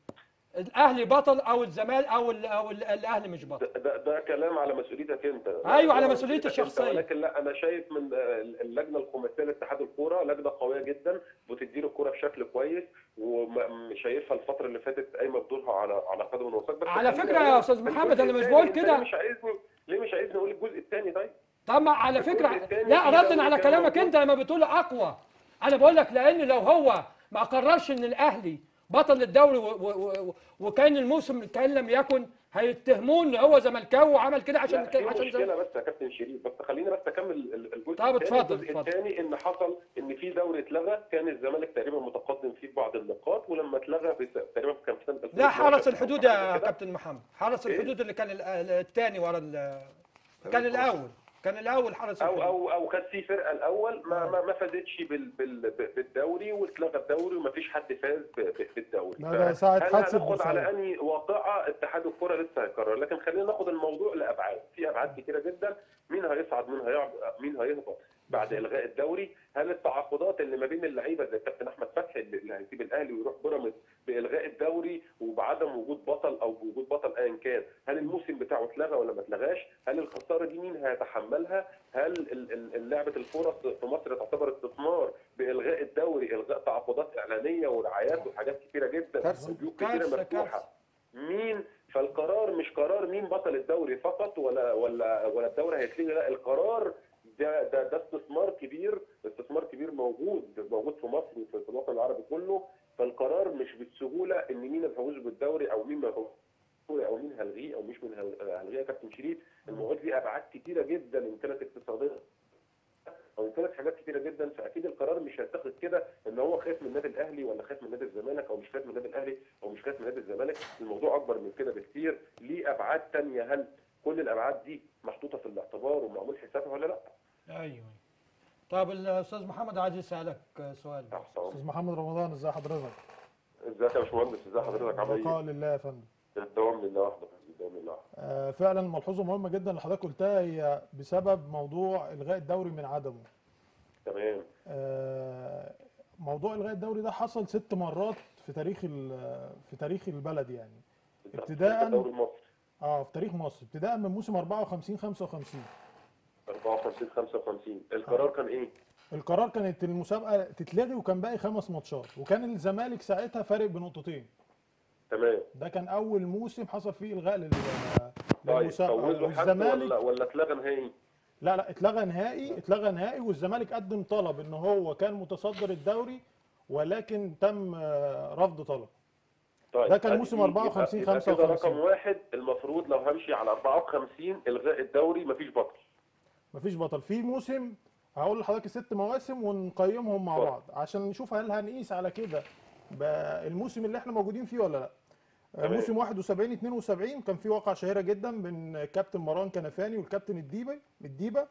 الاهلي بطل او الزمالك او ال او ال الاهلي مش بطل ده, ده, ده كلام على مسؤوليتك انت أيوة، على ده مسؤوليتي مسؤوليتك الشخصية. انت ولكن لا انا شايف من آه، اللجنه الخماسيه لاتحاد الكوره لجنه قويه جدا بتدير الكوره بشكل كويس وشايفها الفتره اللي فاتت قايمه بدورها على على قدم وساق بس على خليني فكرة أقول يا لك أستاذ محمد، الجزء أنا مش التاني، بقول أنت كده. ليه مش عايزني ليه مش عايزني اقول الجزء الثاني طيب طب ما على الجزء فكره التاني لا في ردا دوري على كان كلامك موجود. انت لما بتقول اقوى انا بقول لك لان لو هو ما قررش ان الاهلي بطل الدوري و و و وكان الموسم كان لم يكن هيتهموه ان هو زملكاوي وعمل كده عشان لا في عشان مشكله زم... بس يا كابتن شريف بس خلينا بس اكمل ال- الجزء طب الثاني اتفضل، الجزء اتفضل. الثاني ان حصل ان في دوري اتلغى كان الزمالك تقريبا متقدم فيه ببعض النقاط ولما اتلغى في س- تقريبا كان في سنه لا 2012 حرس أو الحدود حاجة يا كده. كابتن محمد حرس إيه؟ الحدود اللي كان الثاني ورا ال- كان الاول كان الاول حرس او الحدود او او كانت في فرقه الاول ما ما, ما فازتش بال بال بالدوري واتلغى الدوري وما فيش حد فاز ب- ب- بالدوري لا، ده ساعة هل حادثة هناخد على بورسعيد. اني واقعه اتحاد الكره لسه هيقرر لكن خلينا ناخد الموضوع لابعاد في ابعاد كتيره جدا مين هيصعد مين هيعب مين هيهبط بعد الغاء الدوري هل التعاقدات اللي ما بين اللعيبه زي الكابتن احمد فتحي اللي اللي هيسيب الاهلي ويروح بيراميدز بالغاء الدوري وبعدم وجود بطل او بوجود بطل ايا كان هل الموسم بتاعه اتلغى ولا ما اتلغاش هل الخساره دي مين هيتحملها هل ال- ال- ال- لعبه الكوره في مصر تعتبر استثمار بالغاء الدوري الغاء تعاقدات اعلانيه ورعايات وحاجات كتيره جدا كارثة. وبيوت كتيره كارثة، مفتوحه كارثة. مين فالقرار مش قرار مين بطل الدوري فقط ولا ولا ولا الدوري هيتلغي لا القرار ده ده ده استثمار كبير استثمار كبير موجود موجود في مصر وفي في الوطن العربي كله فالقرار مش بالسهوله ان مين هيفوز بالدوري او مين ما يفوز بالدوري او مين هلغيه او مش من هل- هلغيه يا كابتن شريف الموضوع دي ابعاد كتيره جدا ان كانت اقتصاديه او ان كانت حاجات كتيره جدا فاكيد القرار مش هيتخذ كده ان هو خايف من النادي الاهلي ولا خايف من نادي الزمالك او مش خايف من النادي الاهلي او مش خايف من نادي الزمالك الموضوع اكبر من كده بكتير ليه ابعاد تانية هل كل الابعاد دي محطوطه في الاعتبار ومعمول حسابها ولا لا؟ ايوه طب الاستاذ محمد عايز يسالك سؤال بس. تحت أمرك. استاذ محمد رمضان ازي حضرتك ازيك يا باشمهندس ازي حضرتك عامل بقاء ايه؟ لله يا فندم الدوام لله وحده الدوام لله وحده آه، فعلا ملحوظه مهمه جدا اللي حضرتك قلتها هي بسبب موضوع الغاء الدوري من عدمه تمام آه، موضوع الغاء الدوري ده حصل ست مرات في تاريخ ال- في تاريخ البلد يعني ابتداءً- الدوري المصري اه في تاريخ مصر ابتداء من موسم 54 55 54 55 القرار كان ايه؟ القرار كانت المسابقه تتلغي وكان باقي خمس ماتشات وكان الزمالك ساعتها فارق بنقطتين تمام ده كان اول موسم حصل فيه الغاء لل طيب للمسابقه فوزوا حد والزمالك ولا ولا اتلغى نهائي؟ لا لا اتلغى نهائي اتلغى نهائي والزمالك قدم طلب ان هو كان متصدر الدوري ولكن تم آه، رفض طلب طيب ده كان أدي- موسم يبقى- 54 يبقى كده 55. رقم واحد المفروض لو همشي على 54 الغاء الدوري مفيش بطل مفيش بطل في موسم هقول لحضرتك ست مواسم ونقيمهم مع اتفضل. بعض عشان نشوف هل هنقيس على كده بقى الموسم اللي احنا موجودين فيه ولا لا آه، تمام. موسم 71 72 كان في واقعه شهيره جدا بين كابتن مروان كنفاني والكابتن الديبه الديبه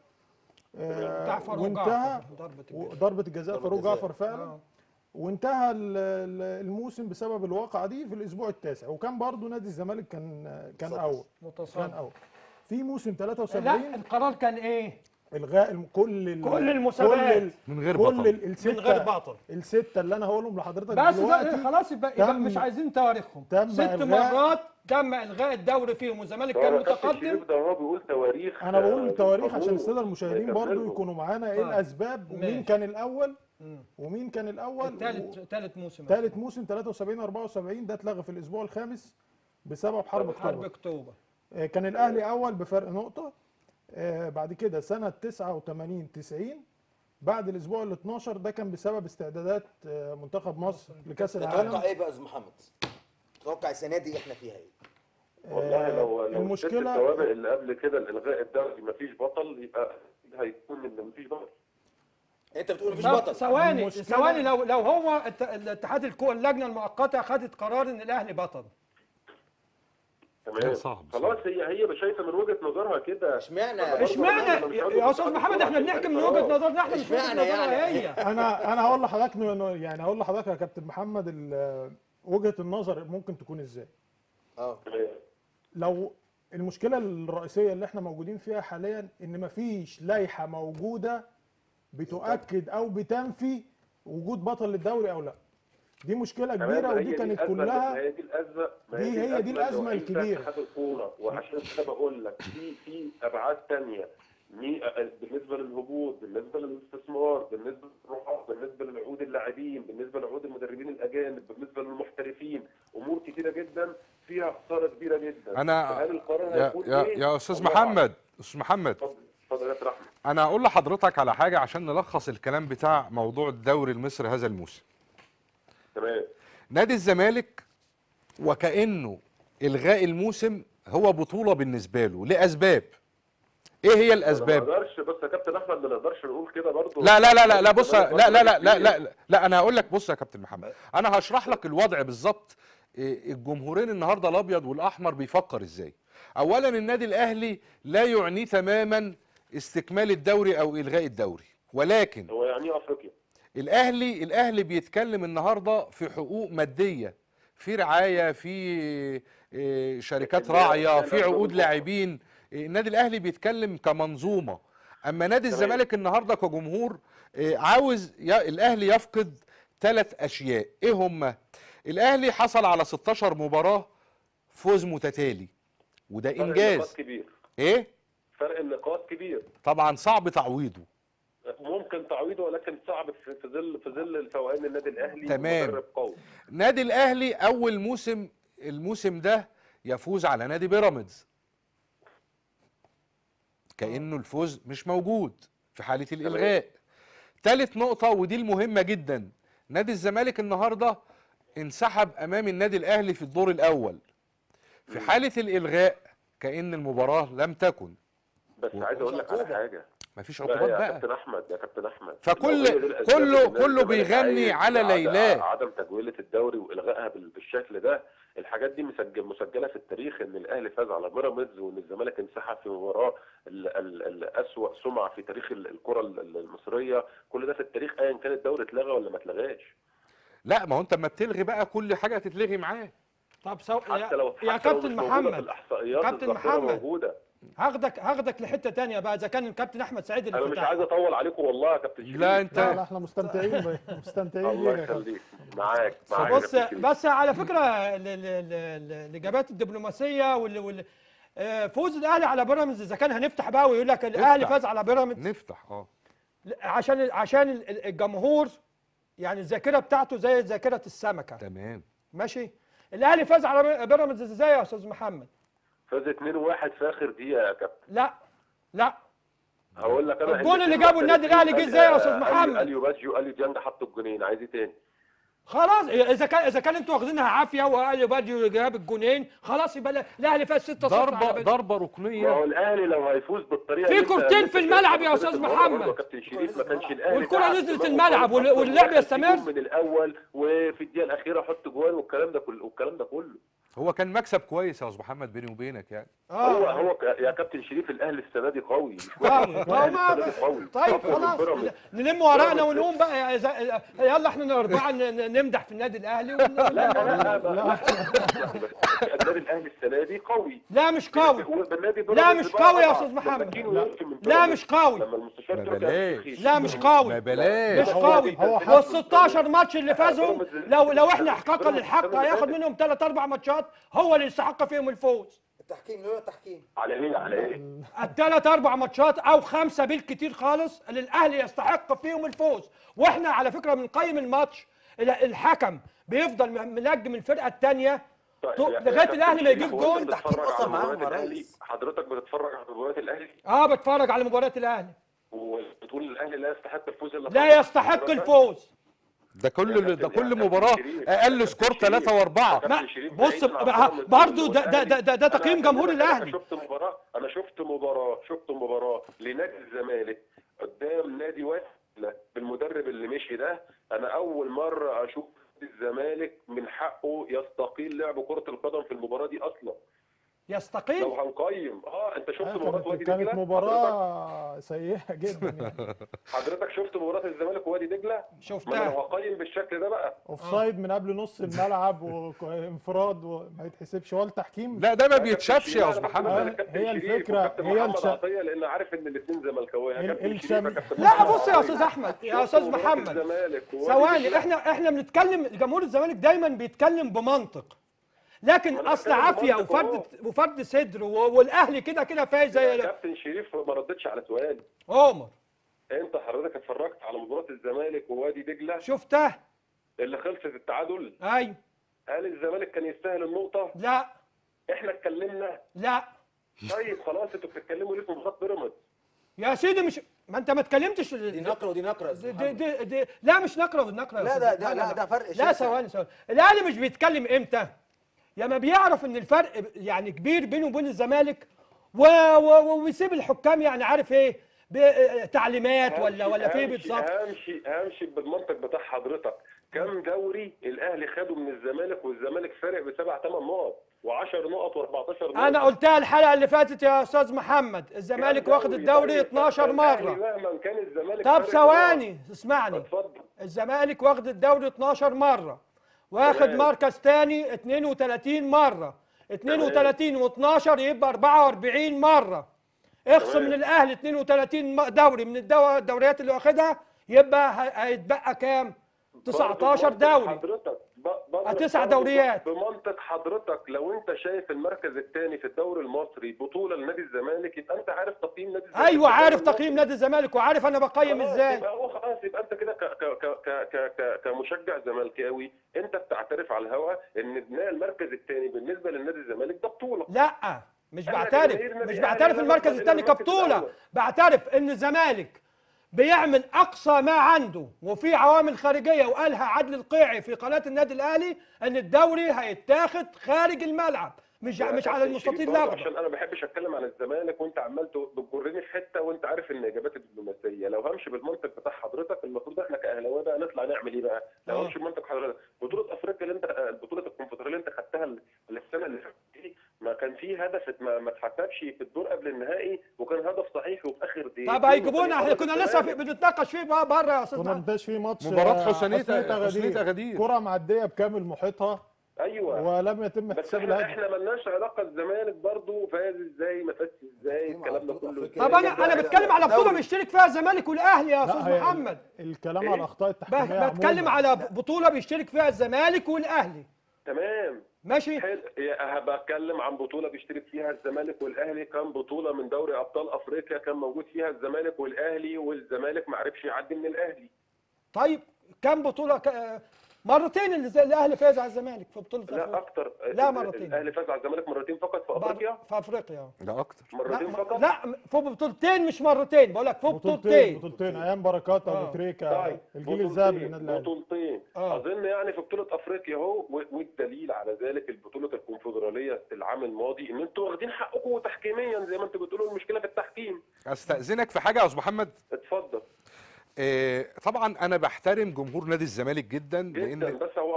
آه، بتاع فاروق وانتهى جعفر ضربة الجزاء. ضربه الجزاء ضربة فاروق جزاء. جعفر فعلا آه. وانتهى ال- ال- الموسم بسبب الواقعه دي في الاسبوع التاسع وكان برضو نادي الزمالك كان كان صدر. اول كان متصل اول في موسم 73 لا القرار كان ايه؟ الغاء الم- كل ال- كل المسابقات. كل ال- من غير كل بطل ال- من السته غير بطل السته اللي انا هقولهم لحضرتك بس ده دلوقتي خلاص يبقى, يبقى تم- مش عايزين تواريخهم تم ست إلغاء- مرات تم الغاء الدوري فيهم والزمالك كان هو كابتن متقدم شريف ده هو بيقول تواريخ انا بقول آه، تواريخ بالقانون. عشان الساده المشاهدين برضو هيكملوا. يكونوا معانا ايه طيب. الاسباب ومين ماشي. كان الاول مم. ومين كان الاول الثالث ثالث موسم ثالث موسم 73 74 ده اتلغى في الاسبوع الخامس بسبب حرب حرب اكتوبر اكتوبر آه، كان الاهلي اول بفرق نقطه آه، بعد كده سنه 89 90 بعد الاسبوع ال 12 ده كان بسبب استعدادات آه، منتخب مصر لكاس تتوقع العالم ايه بقى يا استاذ محمد؟ تتوقع السنه دي احنا فيها ايه؟ والله لو لو الست المشكله السوابق اللي قبل كده الالغاء الدوري مفيش بطل يبقى هيكون ان مفيش بطل انت بتقول مفيش طب بطل ثواني المشكلة- ثواني لو لو هو الت- الاتحاد الكو اللجنه المؤقته خدت قرار ان الاهلي بطل تمام لا، صعب، خلاص هي هي شايفه من وجهه نظرها كده اشمعنى أنا برضه اشمعنى أنا مش يا عاوز يا استاذ أتكلم محمد احنا بصراحة. بنحكي من وجهه نظرنا احنا مش من وجهه اشمعنى نظرها يعني؟ هي انا انا هقول لحضرتك ن- ن- يعني هقول لحضرتك يا كابتن محمد ال- وجهه النظر ممكن تكون ازاي اه تمام. لو المشكله الرئيسيه اللي احنا موجودين فيها حاليا ان مفيش لائحه موجوده بتؤكد او بتنفي وجود بطل للدوري او لا دي مشكله تمام، كبيره ما هي ودي دي كانت الأزمة- ما كلها هي دي الازمه ما دي- هي دي اللي الأزمة وقعت فيها الكبيرة. اتحاد الكوره وعشان كده بقول لك في في ابعاد ثانيه بالنسبه للهبوط بالنسبه للاستثمار بالنسبه للروح بالنسبه للعقود اللاعبين بالنسبه لعقود المدربين الاجانب بالنسبه للمحترفين امور كتيره جدا فيها خساره كبيره جدا انا فهل القرار يا هيكون يا, إيه؟ يا استاذ الله أعلم. محمد استاذ محمد اتفضل اتفضل يا كابتن احمد انا هقول لحضرتك على حاجه عشان نلخص الكلام بتاع موضوع الدوري المصري هذا الموسم تمام نادي الزمالك وكانه الغاء الموسم هو بطوله بالنسبه له لاسباب ايه هي ما الاسباب نقدرش بس يا كابتن احمد ما نقدرش نقول كده برضه لا لا لا لا لا بص لا لا لا لا لا لا, لا انا هقول لك بص يا كابتن محمد انا هشرح لك الوضع بالظبط إيه، الجمهورين النهارده الابيض والاحمر بيفكر ازاي اولا النادي الاهلي لا يعني تماما استكمال الدوري او الغاء الدوري ولكن هو يعني ايه افريقيا الاهلي الاهلي بيتكلم النهارده في حقوق ماديه في رعايه في إيه، شركات لكن لا- راعيه لا في الأسباب عقود الأخرى. لاعبين إيه، النادي الاهلي بيتكلم كمنظومه اما نادي تمام. الزمالك النهارده كجمهور إيه، عاوز ي- الاهلي يفقد ثلاث اشياء ايه هما الاهلي حصل على 16 مباراه فوز متتالي وده فرق انجاز النقاط كبير ايه فرق النقاط كبير طبعا صعب تعويضه ممكن تعويضه ولكن صعب في في ظل في ظل الفوائد النادي الاهلي تمام. مدرب قوي نادي الاهلي اول موسم الموسم ده يفوز على نادي بيراميدز كانه الفوز مش موجود في حاله الالغاء ثالث نقطه ودي المهمه جدا نادي الزمالك النهارده انسحب امام النادي الاهلي في الدور الاول في حاله الالغاء كان المباراه لم تكن بس و- عايز اقول لك على عقوبة. حاجه مفيش لا عقوبات يا بقى كابتن احمد يا كابتن احمد فكل- لو هي دي الأسباب كله- اللي النادي كله الزمالك بيغني عايز على عد- ليلاه. عدم تجويله الدوري والغائها بال- بالشكل ده الحاجات دي مسجل مسجله في التاريخ ان الاهلي فاز على بيراميدز وان الزمالك انسحب في مباراه ال- ال- الاسوأ سمعه في تاريخ ال- الكره ال- المصريه كل ده في التاريخ ايا كان الدوري اتلغى ولا ما اتلغاش لا ما هو انت اما بتلغي بقى كل حاجه تتلغي معاه طب سو... حتى لو يا, يا حتى لو كابتن مش موجودة في محمد الاحصائيات كابتن الظاهرة محمد. موجوده هاخدك هاخدك لحته تانية بقى اذا كان الكابتن احمد سعيد اللي انا مش فتح عايز اطول عليكم والله يا كابتن شريف لا انت لا لا احنا مستمتعين بيه مستمتعين الله بيه يا كابتن. يخليك معاك معاك يا بص كابتن شريف. بس على فكره ال- ال- ال- ال- الاجابات الدبلوماسيه وال وال آه، فوز الاهلي على بيراميدز اذا كان هنفتح بقى ويقول لك الاهلي نفتح. فاز على بيراميدز نفتح اه عشان عشان ال- ال- الجمهور يعني الذاكره بتاعته زي ذاكره السمكه تمام ماشي الاهلي فاز على بيراميدز ازاي يا استاذ محمد فاز 2-1 في اخر دقيقه يا كابتن لا لا هقول لك انا الجون اللي جابه النادي الأهلي جه ازاي يا أستاذ محمد؟ اليو باسيو اليو ديانج حطوا الجونين عايز ايه تاني خلاص اذا كان اذا كان انتوا واخدينها عافيه وقال باديو جاب الجونين خلاص يبقى لا- الاهلي فاز 6 0 ضربه ضربه ما هو ركنيه الاهلي لو هيفوز بالطريقه في اللي انت- كورتين اللي في انت الملعب يا شايفها أستاذ برضه محمد. يا كابتن شريف ما كانش الاهلي والكرة تعب نزلت دماغه الملعب وال- خالص واللعب ودخل في يستمر. جون من الاول وفي الدقيقه الاخيره حط جوان والكلام ده كله والكلام ده كله هو كان مكسب كويس يا استاذ محمد بيني وبينك يعني هو اه هو ك- يا كابتن شريف الاهلي السنه دي قوي مش قوي. وحش. هو الاهلي ما- السنه دي قوي طيب أقوى من خلاص بيراميدز. نلم ورقنا بيراميدز. ونقوم بقى إذا- يلا احنا الاربعه ن- ن- نمدح في النادي الاهلي ون- لا لا لا لا. لا النادي الاهلي السنه دي قوي لا مش قوي والنادي لا بيراميدز مش بقى قوي يا أضعف. أستاذ لما محمد. كينو لا. يمشي من لا بيراميدز، مش قوي لما المستشار ما تركي بلاش. الشيخ. لا مش ما قوي بلاش مش هو- قوي هو وال 16 ماتش اللي فازهم بيراميدز- لو لو احنا احقاقا بيراميدز للحق السنة اللي هياخد فاتت. منهم ثلاث اربع ماتشات هو اللي يستحق فيهم الفوز التحكيم لولا التحكيم على ايه على ايه الثلاث اربع ماتشات او خمسه بالكتير خالص اللي الاهلي يستحق فيهم الفوز واحنا على فكره بنقيم الماتش ال- الحكم بيفضل م- منجم الفرقه الثانيه طيب طو- يا- يا لغايه كابتن الاهلي ما شريف، يجيب هو أنت جول التحكيم بتتفرج أصلاً على معاهم مباريات يا الأهلي؟ ريس. حضرتك بتتفرج على مباريات الاهلي اه بتفرج على مباريات الاهلي وبتقول الاهلي لا يستحق الفوز الا لا خلاص. يستحق الفوز ده يا كل كابتن- ده يا كل كابتن مباراه شريف، اقل يا سكور كابتن شريف. ثلاثة واربعة ما كابتن شريف بص بعيد عن بقى- بيراميدز برضو ده- والأهلي. ده- ده- ده أنا تقييم جمهور أكلمك، الأهلي. انا شفت مباراه انا شفت مباراه شفت مباراه لنادي الزمالك قدام نادي واحد بالمدرب اللي مشي ده انا اول مره اشوف نادي الزمالك من حقه يستقيل لعب كره القدم في المباراه دي اصلا لو يستقيل هنقيم اه انت شفت آه، مباراه وادي كانت دجله كانت حضرتك, مباراة سيئة جدا يعني حضرتك شفت مباراه الزمالك ووادي دجله ما انا لو شفتها هقيم بالشكل ده بقى اوفسايد من قبل نص الملعب وانفراد وما يتحسبش ولا التحكيم لا ده ما كابتن بيتشافش شريف، يا أنا استاذ بقول محمد لك كابتن هي شريف الفكرة، وكابتن هي محمد الش- عطيه لان عارف ان الاثنين زملكاويه ال- كابتن الشم- شريف وكابتن لا محمد بص يا عطية. استاذ احمد يا شفت استاذ مباراة محمد الزمالك ووادي ثواني دجلة؟ احنا احنا بنتكلم جمهور الزمالك دايما بيتكلم بمنطق لكن أنا اصل بتكلم عافيه بمنطق وفرد وفرد صدر و- والاهلي كده كده فايز يا زي كابتن شريف ما ردتش على سؤالي عمر انت حضرتك اتفرجت على مباراه الزمالك ووادي دجله شفتها اللي خلصت التعادل ايوه هل الزمالك كان يستاهل النقطه لا احنا اتكلمنا لا طيب خلاص انتوا بتتكلموا ليه في مباراه بيراميدز يا سيدي مش ما انت ما اتكلمتش دي نقره ودي نقره يا دي أستاذ دي محمد. دي دي لا مش نقره ونقره يا لا أستاذ. ده ده لا ده فرق لا شاسع. ثواني ثواني الاهلي مش بيتكلم امتى يا ما بيعرف ان الفرق يعني كبير بينه وبين الزمالك و- و- ويسيب الحكام يعني عارف ايه ب- تعليمات ولا ولا في همشي بالظبط همشي همشي بالمنطق بتاع حضرتك كم دوري الاهلي خده من الزمالك والزمالك فارق بسبع ثمان نقط و10 نقط و14 نقط انا قلتها الحلقه اللي فاتت يا استاذ محمد الزمالك كم واخد دوري؟ الدوري طيب، 12 الأهلي مره مهما كان الزمالك طب فارق ثواني نقط. اسمعني اتفضل الزمالك واخد الدوري 12 مره واخد تمام. مركز تاني 32 مره 32 و12 يبقى 44 مره اخصم تمام. من الاهلي 32 م- دوري من الدو- الدوريات اللي واخدها يبقى ه- هيتبقى كام 19 برضه بمنطق دوري حضرتك ب- برضه- تسع برضه دوريات. بمنطق حضرتك لو انت شايف المركز الثاني في الدوري المصري بطوله لنادي الزمالك يبقى انت عارف تقييم نادي الزمالك ايوه في عارف الدوري تقييم نادي الزمالك وعارف انا بقيم خلاص ازاي يبقى هو خلاص يبقى انت كده ك- ك- ك- ك- ك- ك- كمشجع زملكاوي انت بتعترف على الهوا ان المركز الثاني بالنسبه للنادي الزمالك ده بطوله لا مش أنا بعترف جماهير نادي مش الأهلي بعترف أنا المركز بفضل الثاني المركز كبطوله الأول. بعترف ان الزمالك بيعمل اقصى ما عنده وفي عوامل خارجيه وقالها عدل القيعي في قناه النادي الاهلي ان الدوري هيتاخد خارج الملعب مش يا مش على كابتن المستطيل شريف برضه الاخضر عشان انا ما بحبش اتكلم عن الزمالك وانت عمال ت- بتجرني في حته وانت عارف ان اجاباتي دبلوماسيه لو همشي بالمنطق بتاع حضرتك المفروض احنا كاهلاويه بقى نطلع نعمل ايه بقى؟ لو آه. همشي بمنطق حضرتك بطوله افريقيا اللي انت آه، بطوله الكونفدراليه اللي انت خدتها ال- السنه اللي فاتت دي ما كان في هدف ما, ما اتحسبش في الدور قبل النهائي وكان هدف صحيح وفي اخر دقيقه طب هيجيبونا احنا كنا لسه في- بنتناقش فيه بقى بره يا استاذ كنا محمد. بنتناقش في ماتش مباراة آه، حسنية- حسنية حسنية أغادير. كرة معدية بكامل محيطها ايوه ولم يتم بس احتساب احنا الهدف احنا مالناش علاقه الزمالك برضه فاز ازاي ما فازش ازاي أيوة، الكلام ده بطولة كله أفريقيا. طب انا انا بتكلم على بطوله دوري. بيشترك فيها الزمالك والاهلي يا لا، استاذ هي محمد الكلام إيه؟ على الاخطاء ب- التحكيميه بتكلم عموماً. على بطوله بيشترك فيها الزمالك والاهلي تمام ماشي حلو يا- بتكلم عن بطوله بيشترك فيها الزمالك والاهلي كان بطوله من دوري ابطال افريقيا كان موجود فيها الزمالك والاهلي والزمالك ما عرفش يعدي من الاهلي طيب كم بطوله ك... مرتين اللي زي الاهلي فاز على الزمالك في بطوله لا أفريقيا. اكتر لا، مرتين. الاهلي فاز على الزمالك مرتين فقط في افريقيا في افريقيا ده اكتر مرتين لا فقط لا في بطولتين مش مرتين بقول لك في بطولتين بطولتين بطولتين ايام بركات آه. ابو تريكه طيب الجيل الذهبي للنادي الاهلي بطولتين آه. اظن يعني في بطوله افريقيا اهو و- والدليل على ذلك البطوله الكونفدراليه العام الماضي ان انتوا واخدين حقكم تحكيميا زي ما انتوا بتقولوا المشكله في التحكيم استاذنك في حاجه يا استاذ محمد اتفضل آه، طبعا انا بحترم جمهور نادي الزمالك جدا جدا لان بس هو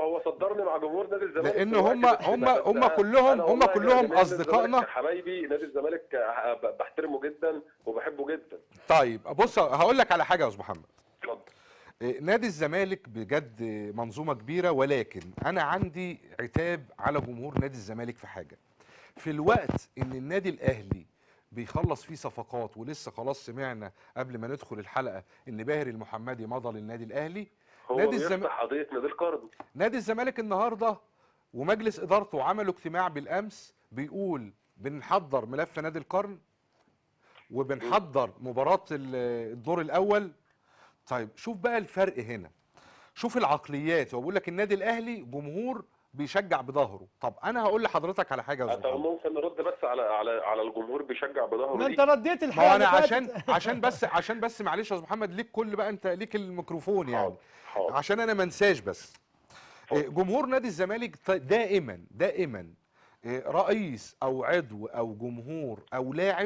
هو صدرني مع جمهور نادي الزمالك لأن دلوقتي هم- بس- هم- بس هم أنا- كلهم- أنا هم والله كلهم نادي الزمالك أصدقائنا. حبايبي نادي الزمالك آه، ب- بحترمه جدا وبحبه جدا طيب بص هقول لك على حاجه يا استاذ محمد اتفضل إيه، نادي الزمالك بجد منظومه كبيره ولكن انا عندي عتاب على جمهور نادي الزمالك في حاجه في الوقت ان النادي الاهلي بيخلص فيه صفقات ولسه خلاص سمعنا قبل ما ندخل الحلقه ان باهر المحمدي مضى للنادي الاهلي هو نادي بيفتح الزم- قضيه نادي القرن نادي الزمالك النهارده ومجلس ادارته عملوا اجتماع بالامس بيقول بنحضر ملف نادي القرن وبنحضر مباراه ال- الدور الاول طيب شوف بقى الفرق هنا شوف العقليات هو بيقول لك النادي الاهلي جمهور بيشجع بظهره طب انا هقول لحضرتك على حاجه يا طب أستاذ محمد. ممكن نرد بس على على على الجمهور بيشجع بظهره ما دي انت رديت ما الحلقه هو انا اللي عشان فاتت. عشان بس عشان بس معلش يا استاذ محمد ليك كل بقى انت ليك الميكروفون يعني حاضر حاضر عشان انا ما انساش بس إيه، جمهور نادي الزمالك ط- دائما دائما إيه، رئيس او عضو او جمهور او لاعب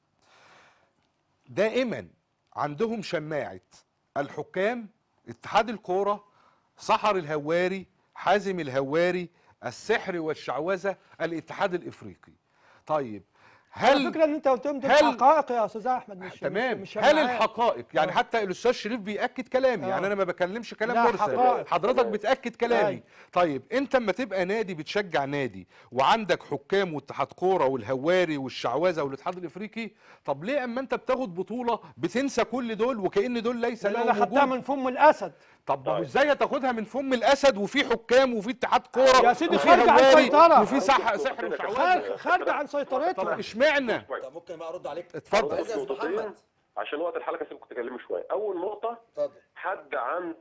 دائما عندهم شماعه الحكام اتحاد الكوره سحر الهواري حازم الهواري السحر والشعوذه الاتحاد الافريقي طيب على هل فكره ان انت قلتهم دول هل- حقائق يا استاذ احمد مش تمام مش هل شماعات. الحقائق يعني آه. حتى الاستاذ شريف بياكد كلامي آه. يعني انا ما بكلمش كلام لا، مرسل حقائق. حضرتك بتاكد كلامي أيوة. طيب انت اما تبقى نادي بتشجع نادي وعندك حكام واتحاد كوره والهواري والشعوذه والاتحاد الافريقي طب ليه اما انت بتاخد بطوله بتنسى كل دول وكأن دول ليس اللي انا لهم خدتها وجود من فم الاسد طب ما هو طيب. ازاي هتاخدها من فم الاسد وفي حكام وفي اتحاد كوره يا سيدي وفي خارج عن هواري سيطرة. وفي سح- سحر خارج وشعوذه خارج عن طب سيطرتها اشمعنى طب ممكن بقى ارد عليك اتفضل. عايز يا أستاذ نقطتين محمد عشان وقت الحلقه سيبكم تكلموا شويه اول نقطه اتفضل حد عن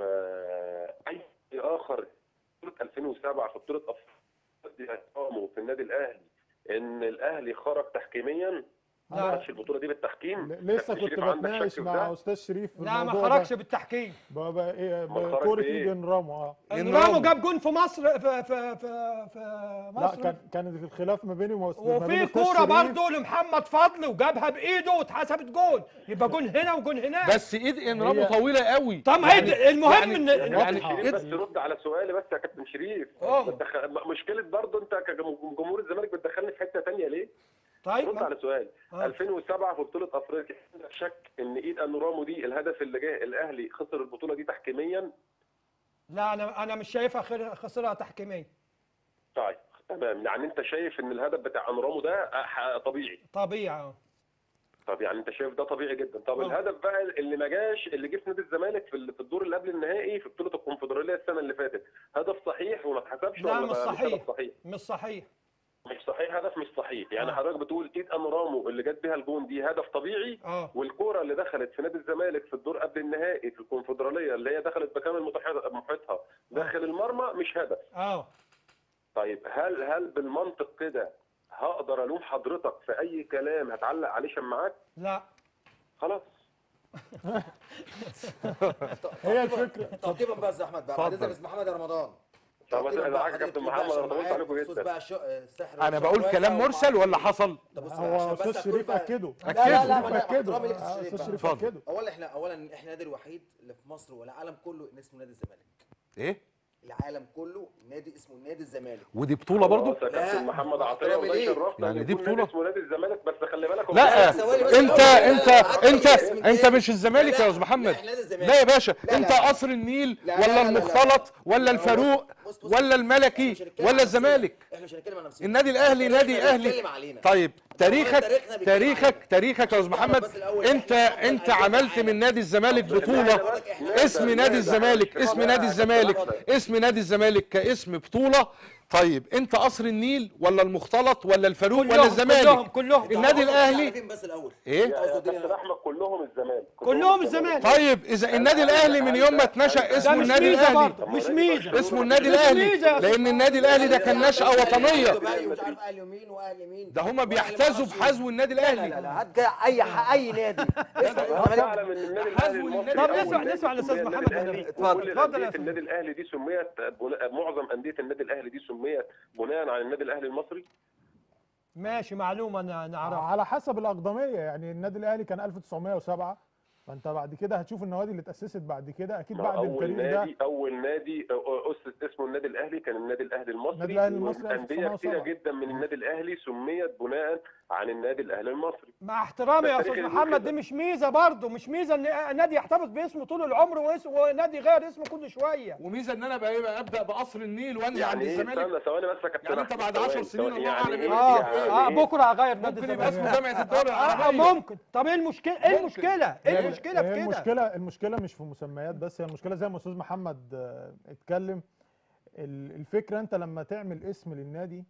آه، اي اخر بطوله 2007 في بطوله افريقيا قاموا في النادي الاهلي ان الاهلي خرج تحكيميا ما لا. خدش البطوله دي بالتحكيم ل- لسه كابتن كنت شريف عندك بتناقش شك في مع ده؟ استاذ شريف في لا ما الموضوع خرجش ده بالتحكيم ب- ب- إيه، أمال خرج بكوره بإيه؟ ايد رامو اه إن رامو رامو. جاب جون في مصر في في في, في لا مصر كان كان الخلاف ما بيني وما ما بين وفي أستاذ كوره شريف. برضه لمحمد فضل وجابها بايده واتحسبت جون يبقى جون هنا وجون هناك بس ايد انرامو هي- طويله قوي طب ما هي المهم يعني- ان يعني كابتن إيه شريف بس ده؟ رد على سؤالي بس يا كابتن شريف اه. بتدخل- مشكله برضه انت كجمهور الزمالك بتدخلني في حته ثانيه ليه؟ طيب رد ما- على سؤال اه. 2007 في بطوله افريقيا عندك شك ان ايد انورامو دي الهدف اللي جه الاهلي خسر البطوله دي تحكيميا لا انا انا مش شايفها خير- خسرها تحكيميا طيب تمام يعني انت شايف ان الهدف بتاع انورامو ده ح- طبيعي طبيعي اه. طب يعني انت شايف ده طبيعي جدا طب اه. الهدف بقى اللي ما جاش اللي جه في نادي الزمالك في ال- في الدور اللي قبل النهائي في بطوله الكونفدراليه السنه اللي فاتت هدف صحيح وما اتحسبش لا ولا مش ما- صحيح هدف صحيح مش صحيح مش صحيح هدف مش صحيح يعني اه. حضرتك بتقول ايد انورامو اللي جت بيها الجون دي هدف طبيعي اه والكوره اللي دخلت في نادي الزمالك في الدور قبل النهائي في الكونفدراليه اللي هي دخلت بكامل متح- محيطها داخل المرمى مش هدف اه طيب هل هل بالمنطق كده هقدر الوم حضرتك في اي كلام هتعلق عليه شماعات لا خلاص هي الفكره تقطيبا بقى يا استاذ احمد بقى بعد اتفضل. اذنك يا استاذ محمد يا رمضان طب تقطيباً انا بقى معاك يا حضرتك كابتن بقى محمد انا عشان طولت معاك عليكم بخصوص جدا بقى الشو- السحر انا والشعوذة بقول كلام ومعرفش مرسل ولا إيه. حصل طب بص هو عشان بس استاذ أكون شريف بقى- اكده لا لا لا أكده. ما اكده احترامي لك آه، الشريف استاذ بقى. شريف اتفضل. اكده اولا احنا اولا احنا النادي الوحيد اللي في مصر والعالم كله اللي اسمه نادي الزمالك ايه العالم كله نادي اسمه نادي الزمالك ودي بطوله برضو خلاص يا لا، كابتن محمد مع عطيه احترامي والله ليه. شرفنا يعني إن دي يكون بطولة؟ نادي اسمه نادي الزمالك بس خلي بالك هو لا ثواني بس انت الأول. انت لا، لا، انت اسم انت تاني. مش الزمالك لا، يا استاذ محمد لا، احنا نادي الزمالك. لا يا باشا لا، انت لا. قصر النيل لا، لا، ولا لا، لا، لا. المختلط ولا لا، الفاروق بص، بص، ولا بص. الملكي احنا مش هنتكلم ولا عن نفسنا. الزمالك احنا مش هنتكلم عن نفسنا النادي الاهلي احنا نادي تاريخنا اهلي بيتكلم علينا. طيب تاريخك تاريخنا بيتكلم تاريخك علينا. تاريخك يا استاذ تعرف محمد بس الأول انت احنا انت أفضل عملت أندية من نادي الزمالك أفضل بطوله أندية إحنا- اسم نادي الزمالك اسم نادي الزمالك اسم نادي الزمالك كاسم بطوله طيب انت قصر النيل ولا المختلط ولا الفاروق ولا كلهم الزمالك كلهم كلهم النادي الاهلي عارفين بس الاول ايه أنت قصدك يا الدنيا كابتن احمد كلهم الزمالك كلهم الزمالك طيب اذا النادي الاهلي من يوم ما اتنشا ده اسمه مش النادي ميزه الاهلي برضه مش ميزه اسمه النادي مش الاهلي ميزة يا لان النادي الاهلي ده كان نشأة وطنيه مش عارف اهلي مين واهلي مين ده هما وأهلي بيحتذوا معرفش بحذو النادي لا لا الاهلي لا هات جا- اي ح- اي نادي اسمع الزمالك اعلم ان النادي الاهلي حزو المصري للنادي طب أول نسمع- نادي نسمع الأستاذ سمي محمد النادي الأهلي. اتفضل. كل اتفضل يا أندية فندم. النادي الاهلي دي سميت بناء- معظم انديه النادي الاهلي دي سميت بناء على النادي الاهلي المصري ماشي معلومه ن- نعرفها على حسب الاقدميه يعني النادي الاهلي كان 1907 فانت بعد كده هتشوف النوادي اللي اتاسست بعد كده اكيد ما بعد اول التاريخ نادي ده اول نادي اسس اسمه النادي الاهلي كان النادي الاهلي المصري النادي الأهلي المصري وانديه كتيره 1907. جدا من النادي الاهلي سميت بناء عن النادي الاهلي المصري مع احترامي يا ده استاذ تاريخ محمد كده. دي مش ميزه برضه مش ميزه ان نادي يحتفظ باسمه طول العمر واسم- ونادي يغير اسمه كل شويه وميزه ان انا بقى إيه بقى ابدا بقصر النيل وانزل عند يعني ايه الزمالك استنى ثواني بس يا كابتن يعني أنت أحمد، بعد ثواني، 10 سنين ثواني، الله يعني أعلم إيه؟ إيه؟ اه يعني اه إيه؟ بكره هغير نادي ممكن يبقى الزمالك اسمه جامعه الدول اه آه، العربيه ممكن طب ايه المشكله ايه المشكله ايه هي- المشكله هي في كده المشكله المشكله مش في مسميات بس هي المشكله زي ما استاذ محمد آه، اتكلم ال- الفكره انت لما تعمل اسم للنادي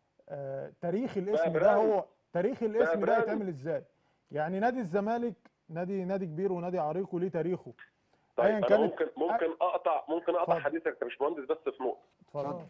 آه، تاريخ الاسم ده براند. هو تاريخ الاسم ده براند. هيتعمل ازاي يعني نادي الزمالك نادي نادي كبير ونادي عريق وليه تاريخه طيب أياً انا كانت- ممكن ممكن اقطع ممكن اقطع اتفضل. حديثك يا باشمهندس بس في نقطه اتفضل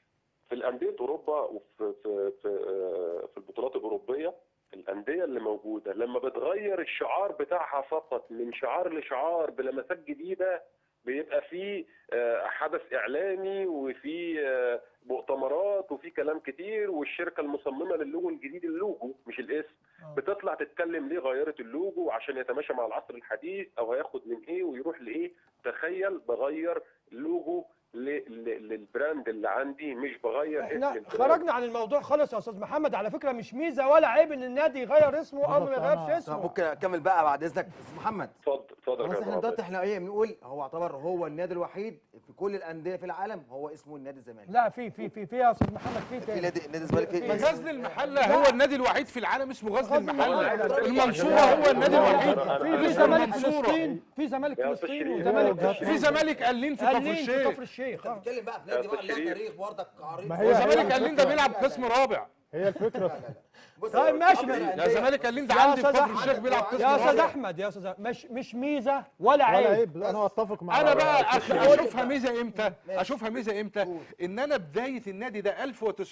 في الانديه اوروبا وفي في في آه، في البطولات الاوروبيه الانديه اللي موجوده لما بتغير الشعار بتاعها فقط من شعار لشعار بلمسات جديده بيبقى في آه، حدث اعلامي وفي آه، مؤتمرات وفي كلام كتير والشركه المصممه للوجو الجديد اللوجو مش الاسم آه. بتطلع تتكلم ليه غيرت اللوجو عشان يتماشى مع العصر الحديث او هياخد من ايه ويروح لايه تخيل بغير لوجو ل- ل- للبراند اللي عندي مش بغير اسم احنا البراند. خرجنا عن الموضوع خالص يا استاذ محمد على فكره مش ميزه ولا عيب ان النادي يغير اسمه او ما بالظبط، يغيرش أنا- طب اسمه ممكن اكمل بقى بعد اذنك استاذ محمد اتفضل اتفضل يا خلاص كابتن احنا عبد دلوقتي احنا ايه بنقول هو يعتبر هو النادي الوحيد في كل الانديه في العالم هو اسمه النادي الزمالك لا في في في في يا استاذ محمد في في تاني نادي نادي الزمالك في- في غزل المحله هو النادي الوحيد في العالم اسمه غزل غزل المحلة. المحله لا، المنصوره هو النادي الوحيد في في أنا- زمالك المنصورة. فلسطين في زمالك يا أستاذ فلسطين شريف. وزمالك في زمالك قلين في كفر قلين في الشيخ كفر الشيخ انت آه. بتتكلم بقى في يا نادي بقى أستاذ لها شريف. تاريخ برضك عريق ما هي- وزمالك هي قلين ده بيلعب قسم رابع هي الفكره بص طيب ماشي أكتر بقى. يا الأندية- زمالك قلين ده يا عندي في أستاذ كفر أحمد، الشيخ بيلعب قسم يا استاذ رابع احمد يا استاذ مش مش ميزه ولا ولا عيب عيب انا اتفق مع انا بقى ماشي. أخ- اشوفها ميزه امتى ماشي. اشوفها ميزه امتى قول. ان انا بدايه النادي ده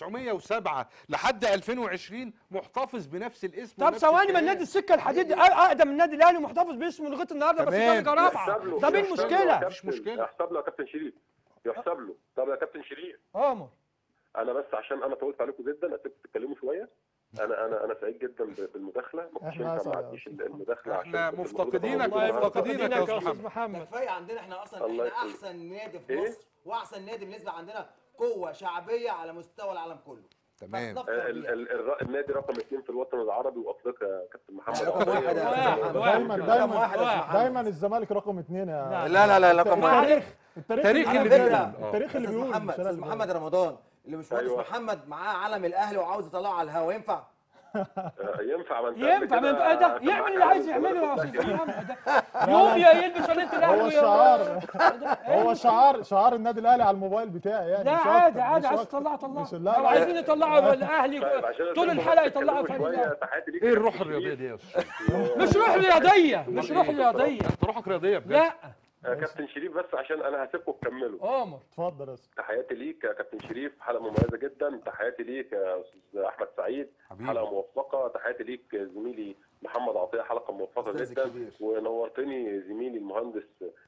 1907 لحد 2020 محتفظ بنفس الاسم طب ونفس ثواني ما الكيان. النادي السكه الحديد اقدم من النادي الاهلي محتفظ باسمه لغايه النهارده بس تمام. درجه رابعه يحسب له- طب ايه يحسب له يا المشكله؟ كابتن- مفيش مشكلة. يحسب له يا كابتن شريف يحسب له طب يا كابتن شريف عمر انا بس عشان انا طولت عليكم جدا اسيبكم تتكلموا شويه انا انا انا سعيد جدا ب- بالمداخله ما كنتش إحنا ينفع ما أسعد. اعديش المداخله عشان إحنا كنت موجودة مفتقدينك موجودة والله معاكم. مفتقدينك يا مفتقدينك أستاذ يا استاذ محمد. ده محمد كفايه عندنا احنا اصلا الله احنا يخليك. احسن نادي في إيه؟ مصر واحسن نادي بالنسبه عندنا قوه شعبيه على مستوى العالم كله تمام. بس نفخر ال- بيها. ال- الر- النادي رقم اثنين في الوطن العربي وافريقيا يا كابتن محمد رقم عطية. واحد يا واحد، أستاذ محمد. واحد. دايما رقم دايما واحد يا أستاذ محمد. دايما الزمالك رقم اثنين يا لا لا لا رقم واحد التاريخ التاريخ تاريخ اللي اللي بيقول بيقول. التاريخ اللي استاذ بيقول محمد مش أنا استاذ اللي بقول. محمد رمضان اللي مش مهندس أيوة. محمد معاه علم الاهلي وعاوز يطلعه على الهوا ينفع آه، ينفع ما انت ينفع قبل ما كده ينفع ده كان يعمل معاك اللي عايز علم يعمله يا الزمالك استاذ وبتاع محمد ده يوم يا يلبس شنطه الاهلي هو ويا- شعار هو شعار شعار النادي الاهلي على الموبايل بتاعي يعني لا مش عادي أكتر، عادي مش عايز أكتر. تطلعه طلعه مش- لو لا لا عايزين يطلعوا الاهلي طيب عشان طول أسيبكم الحلقه تتكلموا يطلعوا في شوية، النادي. تحياتي ليك ايه يا الروح كابتن الرياضيه شريف. دي يا استاذ مش روح رياضيه مش روح رياضيه انت روحك رياضيه بجد لا آه، كابتن شريف بس عشان انا هسيبكم تكملوا عمر اتفضل يا أستاذ. تحياتي ليك يا كابتن شريف حلقه مميزه جدا تحياتي ليك يا استاذ احمد سعيد حبيبي. حلقه موفقه تحياتي ليك زميلي محمد عطيه حلقه موفقه أستاذ جدا الكبير. ونورتني زميلي المهندس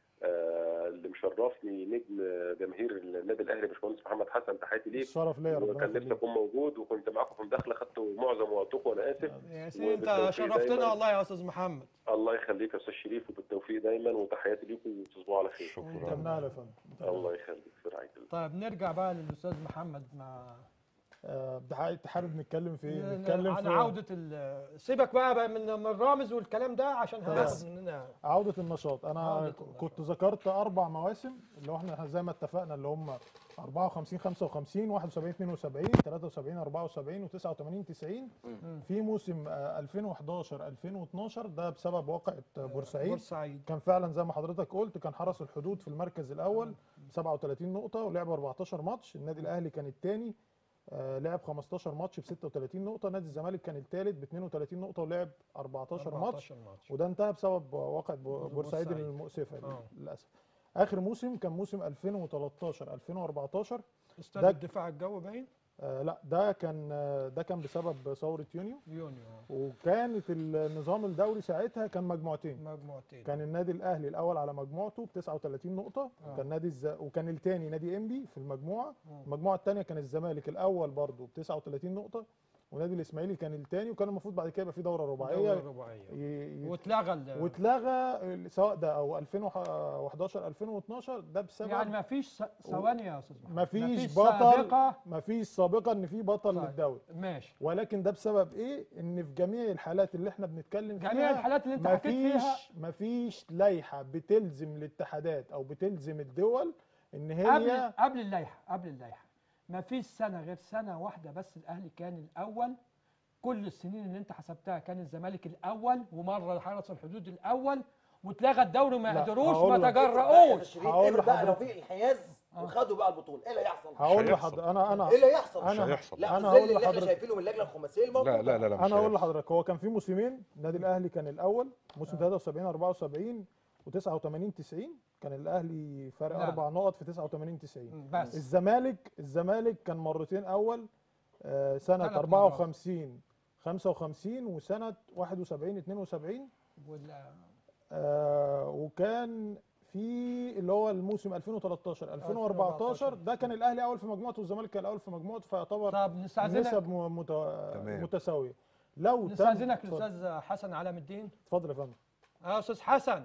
آه، اللي مشرفني نجم جماهير النادي الاهلي باشمهندس محمد حسن تحياتي ليك الشرف ليا ربنا وكان نفسي يخليك اكون موجود وكنت معاكم في مداخله خدت معظم وقتكم وانا اسف يا سيدي انت وبالتوفيق شرفتنا دايماً. والله يا استاذ محمد الله يخليك يا استاذ شريف وبالتوفيق دايما وتحياتي ليكم وتصبحوا على خير شكرا تمام يا فندم الله يخليك في رعايه الله طيب نرجع بقى للاستاذ محمد مع آه، بح- حابب نتكلم في ايه نتكلم عن في عوده ال- سيبك بقى, بقى من من الرامز والكلام ده عشان بس. هياخد مننا عودة النشاط أنا عودة ك- النشاط. كنت ذكرت أربع مواسم اللي هو احنا زي ما اتفقنا اللي هم 54 55 71 72 73 74 و89 90 في موسم آه، 2011 2012 ده بسبب واقعة آه، بورسعيد بورسعيد كان فعلا زي ما حضرتك قلت كان حرس الحدود في المركز الأول ب 37 نقطة ولعب 14 ماتش النادي الأهلي كان الثاني لعب 15 ماتش ب 36 نقطة نادي الزمالك كان الثالث ب 32 نقطة ولعب 14 ماتش 14 ماتش وده انتهى بسبب واقعة بو- بورسعيد بورسعيد. المؤسفة دي آه. للأسف آخر موسم كان موسم 2013 2014 استاد ده- الدفاع الجوي باين آه لا ده كان آه ده كان بسبب ثورة يونيو يونيو آه. وكانت النظام الدوري ساعتها كان مجموعتين مجموعتين كان النادي الاهلي الاول على مجموعته ب 39 نقطه آه. وكان نادي الز... وكان الثاني نادي انبي في المجموعه مم. المجموعه الثانيه كان الزمالك الاول برضه ب 39 نقطه ونادي الاسماعيلي كان الثاني وكان المفروض بعد كده يبقى في دوره دورة رباعيه رباعية ي- ي- واتلغى ال- واتلغى ال- سواء ده او 2011 2012 ده بسبب يعني ما فيش س- ثواني يا استاذ محمد ما فيش مفيش بطل سابقة ما فيش سابقه ان في بطل طيب. للدوري ماشي ولكن ده بسبب ايه ان في جميع الحالات اللي احنا بنتكلم فيها جميع الحالات اللي انت حكيت فيها مفيش مفيش لائحه بتلزم الاتحادات او بتلزم الدول ان قبل هي قبل اللائحه قبل اللائحه ما فيش سنه غير سنه واحده بس الاهلي كان الاول كل السنين اللي انت حسبتها كان الزمالك الاول ومره حرس الحدود الاول واتلغى الدوري وما لا، قدروش هقول ما لك. تجرؤوش هقول هقول بقى لو لحضرتك. في انحياز آه. وخدوا بقى البطوله ايه اللي هيحصل؟ هقول هيحصل. لحضرتك انا انا ايه اللي هيحصل؟ انا هيحصل. لا انا في ظل هقول اللي احنا لحضرتك شايفينه من اللجنه الخماسيه الموجوده لا لا لا لا مش انا هقول هيحصل. لحضرتك هو كان في موسمين النادي الاهلي كان الاول موسم 73 74 و89 90 كان الاهلي فارق لا. اربع نقط في 89 90 بس الزمالك الزمالك كان مرتين اول آه، سنه ثلاث 54 55 وسنه 71 72 وال- آه، وكان في اللي هو الموسم 2013 2014 ده كان الاهلي اول في مجموعته والزمالك كان الاول في مجموعته فيعتبر طب نستاذنك نسب م- مت... تمام. متساويه لو تم- نستاذنك اتفضل. الاستاذ حسن علام الدين اتفضل يا فندم اه استاذ حسن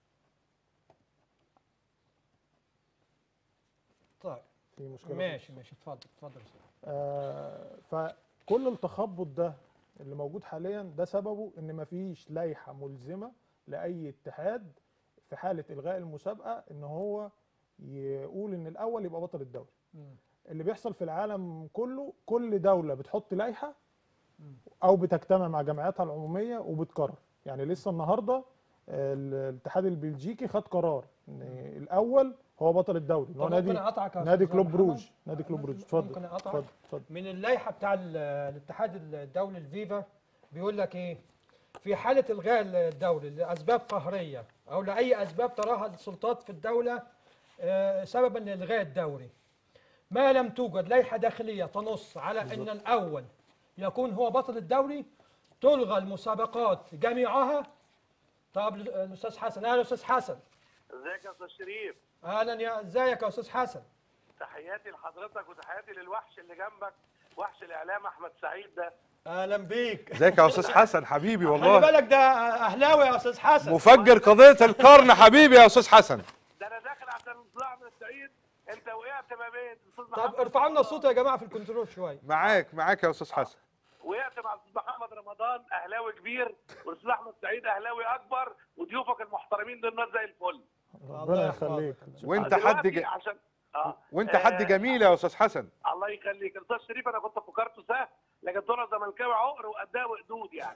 طيب في مشكله ماشي ماشي اتفضل اتفضل يا أستاذ. آه فكل التخبط ده اللي موجود حاليا ده سببه ان مفيش لائحه ملزمه لاي اتحاد في حاله الغاء المسابقه ان هو يقول ان الاول يبقى بطل الدوري مم. اللي بيحصل في العالم كله كل دوله بتحط لائحه او بتجتمع مع جمعياتها العموميه وبتقرر يعني لسه النهارده آه، الاتحاد البلجيكي خد قرار ان الاول هو بطل الدوري اللي هو طب ممكن نادي أقطعك يا نادي أستاذ كلوب محمد؟ بروج نادي كلوب بروج اتفضل ممكن أقطعك؟ اتفضل اتفضل من اللائحه بتاع ال- الاتحاد الدولي الفيفا بيقول لك ايه في حاله الغاء الدوري لاسباب قهريه او لاي اسباب تراها السلطات في الدوله آه، سببا لالغاء الدوري ما لم توجد لائحه داخليه تنص على ان الاول يكون هو بطل الدوري تلغى المسابقات جميعها طب الاستاذ حسن اهلا استاذ حسن ازيك يا استاذ شريف اهلا يا ازيك يا استاذ حسن تحياتي لحضرتك وتحياتي للوحش اللي جنبك وحش الاعلام احمد سعيد ده اهلا بيك ازيك يا استاذ حسن حبيبي خلي والله بالك ده اهلاوي يا استاذ حسن مفجر قضيه القرن حبيبي يا استاذ حسن ده انا داخل عشان نطلع من السعيد انت وقعت ما بين استاذ طب محمد ارفعوا لنا رمضان. الصوت يا جماعه في الكنترول شويه معاك معاك يا استاذ حسن وقعت مع استاذ محمد رمضان اهلاوي كبير والاستاذ احمد سعيد اهلاوي اكبر وضيوفك المحترمين دول ناس زي الفل الله ربنا يحفظك. يخليك وانت حد دلوقتي ج... عشان اه وانت حد آه، جميل يا استاذ حسن الله يخليك الاستاذ شريف انا كنت فكرته سهل لكن دول زملكاوي عقر وقدها وقدود يعني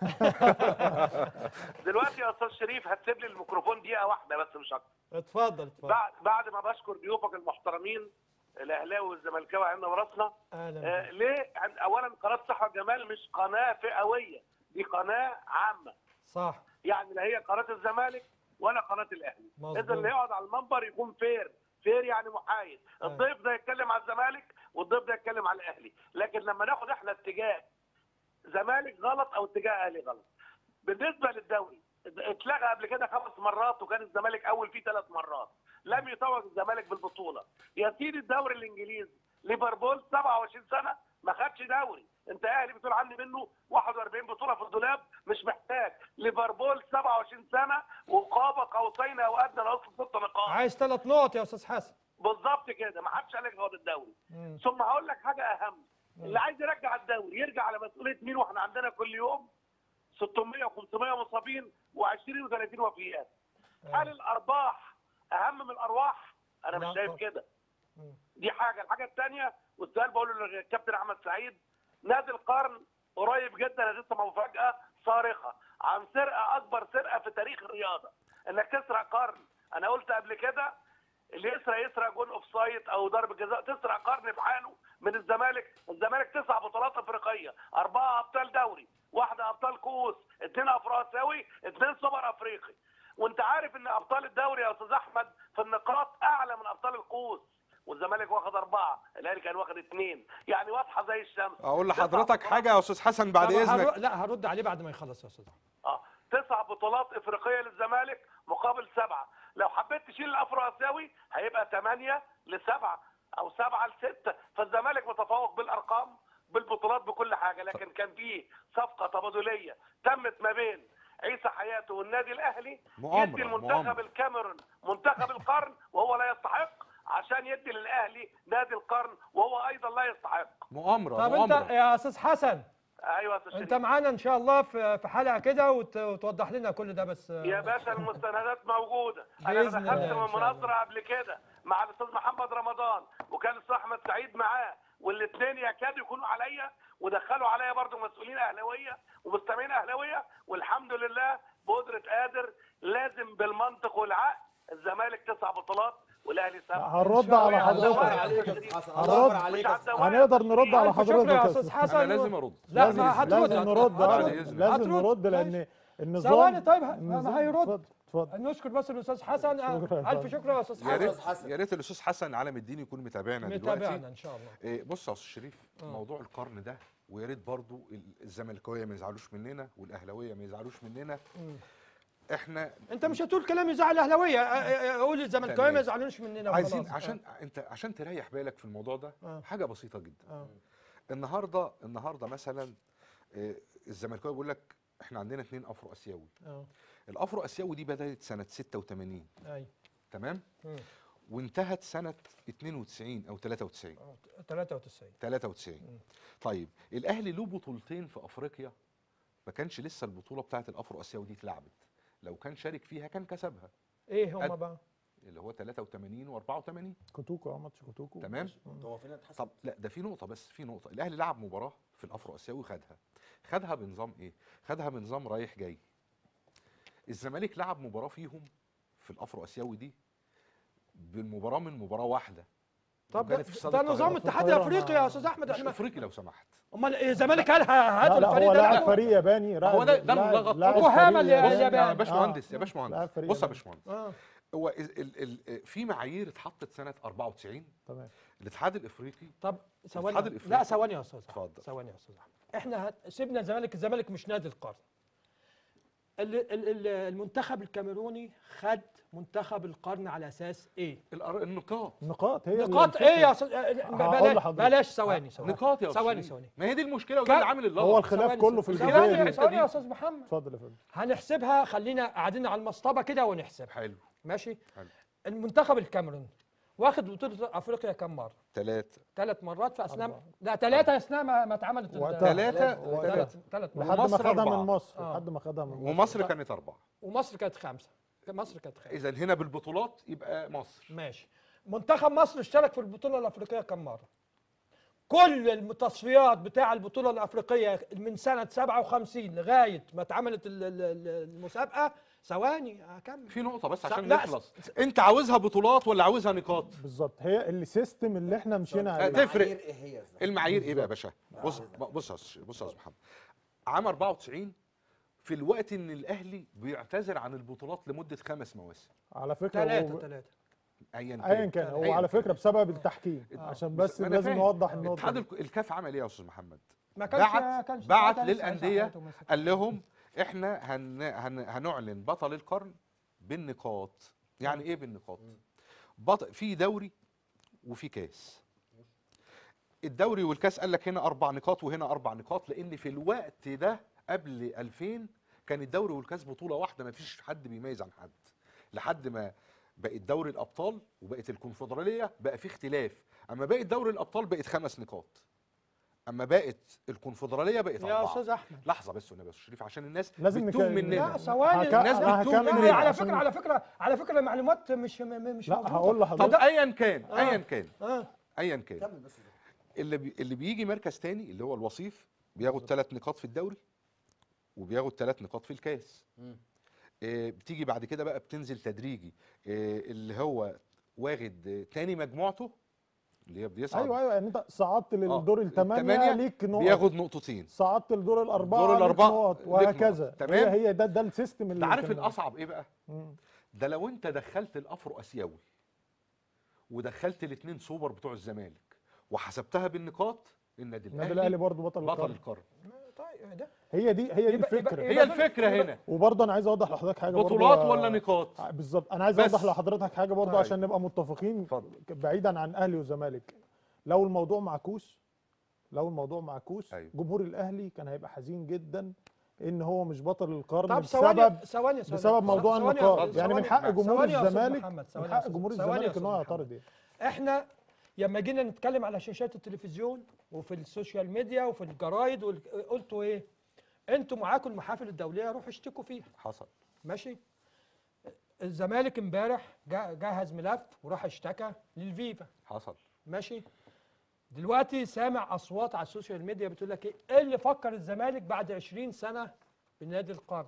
دلوقتي يا استاذ شريف هتسيب لي الميكروفون دقيقه واحده بس مش اكتر اتفضل اتفضل بعد بعد ما بشكر ضيوفك المحترمين الاهلاوي والزملكاوي عندنا وراسنا اهلا آه بيك. ليه؟ عن- اولا قناه صحه والجمال مش قناه فئويه دي قناه عامه صح يعني لا هي قناه الزمالك ولا قناه الاهلي مظبوط. اذا اللي يقعد على المنبر يكون فير فير يعني محايد أيوة. الضيف ده يتكلم على الزمالك والضيف ده يتكلم على الاهلي لكن لما ناخد احنا اتجاه زمالك غلط او اتجاه اهلي غلط بالنسبه للدوري اتلغى قبل كده خمس مرات وكان الزمالك اول فيه ثلاث مرات لم يتوج الزمالك بالبطوله يا سيدي الدوري الانجليزي ليفربول 27 سنه ما خدش دوري انت اهلي بتقول عني منه 41 بطوله في الدولاب مش محتاج ليفربول 27 سنه وقاب قوسين او ادنى لوصل ست نقاط عايز ثلاث نقط يا استاذ حسن بالظبط كده ما حدش قال لك هو ده الدوري مم. ثم هقول لك حاجه اهم اللي عايز يرجع الدوري يرجع على مسؤوليه مين واحنا عندنا كل يوم 600 و500 مصابين و20 و30 وفيات هل الارباح اهم من الارواح انا لا مش شايف طبعا. كده مم. دي حاجه الحاجه الثانيه والسؤال بقوله للكابتن احمد سعيد نادي القرن قريب جدا لسه مفاجاه صارخه عن سرقه اكبر سرقه في تاريخ الرياضه انك تسرق قرن انا قلت قبل كده اللي يسرق يسرق جون اوف سايد او ضربه جزاء تسرق قرن بحاله من الزمالك الزمالك تسع بطولات افريقيه اربعه ابطال دوري واحده ابطال كؤوس اثنين افراساوي اثنين سوبر افريقي وانت عارف ان ابطال الدوري يا استاذ احمد في النقاط اعلى من ابطال الكؤوس والزمالك واخد اربعه الاهلي كان واخد اثنين يعني واضحه زي الشمس اقول تسع لحضرتك بطولات- حاجه يا استاذ حسن بعد طب هر- اذنك لا هرد عليه بعد ما يخلص يا استاذ أحمد. اه تسع بطولات افريقيه للزمالك مقابل سبعه لو حبيت تشيل الافرو اسيوي هيبقى ثمانيه لسبعه او سبعه لسته فالزمالك متفوق بالارقام بالبطولات بكل حاجه لكن كان في صفقه تبادليه تمت ما بين عيسى حياته والنادي الاهلي مؤامرة، يدي المنتخب مؤامرة. الكاميرون منتخب القرن وهو لا يستحق عشان يدي للاهلي نادي القرن وهو ايضا لا يستحق مؤامره طب انت مؤامره يا استاذ حسن ايوه يا أستاذ انت شريف. معانا ان شاء الله في في حلقه كده وت- وتوضح لنا كل ده بس يا باشا المستندات موجوده انا بإذن دخلت الله إن من شاء الله. مناظره قبل كده مع الاستاذ محمد رمضان وكان الاستاذ احمد سعيد معاه والاثنين يكادوا يكونوا عليا ودخلوا عليا برضو مسؤولين اهلاويه ومستمعين اهلاويه والحمد لله بقدره قادر لازم بالمنطق والعقل الزمالك تسع بطولات والاهلي سبعه هنرد على الله الله ينور اكبر حضرتك عليك يا استاذ حسن هنرد. الله اكبر عليك مش يا على أستاذ. الدوام. هنقدر نرد على ألف حضرتك شكر يا يا استاذ أستاذ حسن انا لازم ارد لا لازم ما هترد لازم نرد بعد آه، إذنك. لازم هترد. نرد ماشي. لان النظام ثواني طيب، ما- النظام- ما هيرد. اتفضل اتفضل نشكر بس الاستاذ حسن شكراً يا الف فندم. شكر يا استاذ يا حسن ريت أستاذ حسن. يا ريت الاستاذ حسن علم الدين يكون متابعنا دلوقتي متابعنا ان شاء الله إيه، بص يا استاذ شريف موضوع القرن ده ويا ريت برضو ال- الزملكاويه ما يزعلوش مننا والاهلاويه ما يزعلوش مننا احنا انت مش هتقول كلام يزعل الاهلاويه اه، اه، اه، قول الزملكاويه ما يزعلوش مننا عايزين وخلاص. عشان انت عشان تريح بالك في الموضوع ده آه. حاجه بسيطه جدا اه. النهارده النهارده مثلا آه، الزملكاوي بيقول لك احنا عندنا اتنين افرو اسيوي اه الافرو اسيوي دي بدات سنه 86 ايوه تمام مم. وانتهت سنه 92 او 93 اه، 93 93 طيب الاهلي له بطولتين في افريقيا ما كانش لسه البطوله بتاعه الافرو اسيوي دي اتلعبت لو كان شارك فيها كان كسبها ايه هم قد- بقى اللي هو 83 و84 كوتوكو اه ماتش كوتوكو تمام هو فين اتحسب طب لا ده في نقطه بس في نقطه الاهلي لعب مباراه في الافرو اسيوي خدها خدها بنظام ايه خدها بنظام رايح جاي الزمالك لعب مباراه فيهم في الافرو اسيوي دي بالمباراه من مباراه واحده طب وكانت ده, في استاد ده القاهرة. نظام في اتحاد القاهرة افريقي مع- يا استاذ احمد مش احنا افريقي لو سمحت امال إيه، الزمالك قال ه- هاتوا لا لا الفريق هو ده لاعب لعبه. فريق ياباني ما هو ده- ده لاعب- الملغط. لاعب يوكوهاما فريق اللي- ياباني. اليابان. يا آه. باشمهندس يا لاعب باشمهندس فريق بص يا ياباني. باشمهندس اه هو ال ال ال في معايير اتحطت سنه 94 تمام الاتحاد الافريقي طب ثواني الاتحاد لا الإفريقي. ثواني يا استاذ أحمد. اتفضل. ثواني يا استاذ احمد احنا هت- سيبنا الزمالك الزمالك مش نادي القرن ال- ال- ال- المنتخب الكاميروني خد منتخب القرن على اساس ايه الأر- النقاط نقاط هي اللي نقاط الفكرة. ايه يا استاذ آه، هقول بلاش لحضرتك. بلاش ثواني ثواني نقاط يا أستاذ ثواني شريف. ثواني ما هي دي المشكله وده كم- اللي عامل اللغط هو الخلاف ثواني، كله في ثواني، الجزئيه ثواني دي ثواني يا استاذ محمد اتفضل يا فندم هنحسبها خلينا قاعدين على المصطبه كده ونحسبها حلو ماشي حلو. المنتخب الكاميرون واخد بطوله افريقيا كم مره ثلاثة ثلاث مرات في اثناء أربعة. لا ثلاثه اثناء ما, ما اتعملت ال- وقتها. ثلاثة وقتها. ثلاث ثلاث مرات لحد ما ومصر خدها أربعة. من مصر آه. لحد ما خدها من مصر ومصر كانت أربعة ومصر كانت خمسه مصر كانت خمسه إذا هنا بالبطولات يبقى مصر ماشي منتخب مصر اشترك في البطوله الافريقيه كم مره كل التصفيات بتاع البطوله الافريقيه من سنه 57 لغايه ما اتعملت ال- ال- ال- المسابقه ثواني اكمل في نقطة بس س- عشان لا، نخلص أنت عاوزها بطولات ولا عاوزها نقاط؟ بالظبط هي السيستم اللي احنا مشينا آه، عليه تفرق. المعايير ايه هي يا أستاذ؟ المعايير إيه بقى يا باشا؟ آه. بص بص يا أستاذ- بص يا أستاذ محمد عام 94 في الوقت إن الأهلي بيعتذر عن البطولات لمدة خمس مواسم على فكره ثلاثه هو- ثلاثه أيا كان ايا كان هو أياً على كان. فكره بسبب التحكيم عشان بس ما أنا لازم فاهم. نوضح النقطه اتحاد دي. الك- الكاف عمل ايه يا استاذ محمد؟ ما كانش بعت كانش بعت ساعتها لسه للانديه حياته مسك. قال لهم احنا هن هن هنعلن بطل القرن بالنقاط يعني ايه بالنقاط بطل في دوري وفي كاس الدوري والكاس قال لك هنا اربع نقاط وهنا اربع نقاط لان في الوقت ده قبل 2000 كان الدوري والكاس بطوله واحده ما فيش حد بيميز عن حد لحد ما بقت دوري الابطال وبقت الكونفدراليه بقى في اختلاف اما بقت دوري الابطال بقت خمس نقاط اما بقت الكونفدراليه بقت يا اربعه استاذ احمد لحظه بس والنبي يا أستاذ شريف عشان الناس لازم بتتوه نك- مننا لا ثواني هك- الناس أنا بتتوه هكمل مننا. لا على عشان- فكره على فكره على فكره المعلومات مش م- م- مش لا مظبوطة. هقول طب لحضرتك ايا كان آه. ايا كان اه ايا كان كمل بس ده. اللي بي اللي بيجي مركز تاني اللي هو الوصيف بياخد ثلاث نقاط في الدوري وبياخد ثلاث نقاط في الكاس مم. آه، بتيجي بعد كده بقى بتنزل تدريجي آه، اللي هو واخد آه، تاني مجموعته اللي هي بيصعد ايوه ايوه يعني انت صعدت آه، للدور الثمانيه التمانية ليك نقط بياخد نقطتين صعدت للدور الاربعه دور ليك الأربعة نقط ليك وهكذا نقط. تمام. هي هي ده ده السيستم اللي انت عارف كان- الاصعب ايه بقى مم. ده لو انت دخلت الافرو اسيوي ودخلت الاثنين سوبر بتوع الزمالك وحسبتها بالنقاط النادي النادي الاهلي الاهلي برضه بطل بطل القرن القرن طيب ده هي دي هي دي يبقى- الفكره يبقى- هي الفكره هنا وبرضه انا عايز اوضح لحضرتك حاجه برضه بطولات آه، ولا نقاط آه، بالظبط انا عايز بس. اوضح لحضرتك حاجه برضه طيب. عشان نبقى متفقين اتفضل. بعيدا عن اهلي وزمالك لو الموضوع معكوس لو الموضوع معكوس أيوة. جمهور الاهلي كان هيبقى حزين جدا ان هو مش بطل القرن طب بسبب ثواني ثواني ثواني. بسبب موضوع ثواني يا النقاط أستاذ- يعني من ثواني- حق جمهور ثواني يا أستاذ الزمالك محمد، من ثواني يا حق أستاذ- جمهور ثواني يا الزمالك ان أستاذ هو محمد. يعترض يعني احنا لما جينا نتكلم على شاشات التلفزيون وفي السوشيال ميديا وفي الجرايد وال- قلتوا ايه انتوا معاكم المحافل الدوليه روحوا اشتكوا فيها حصل ماشي الزمالك امبارح جا- جهز ملف وراح اشتكى للفيفا حصل ماشي دلوقتي سامع اصوات على السوشيال ميديا بتقول لك ايه ايه اللي فكر الزمالك بعد 20 سنه بنادي القرن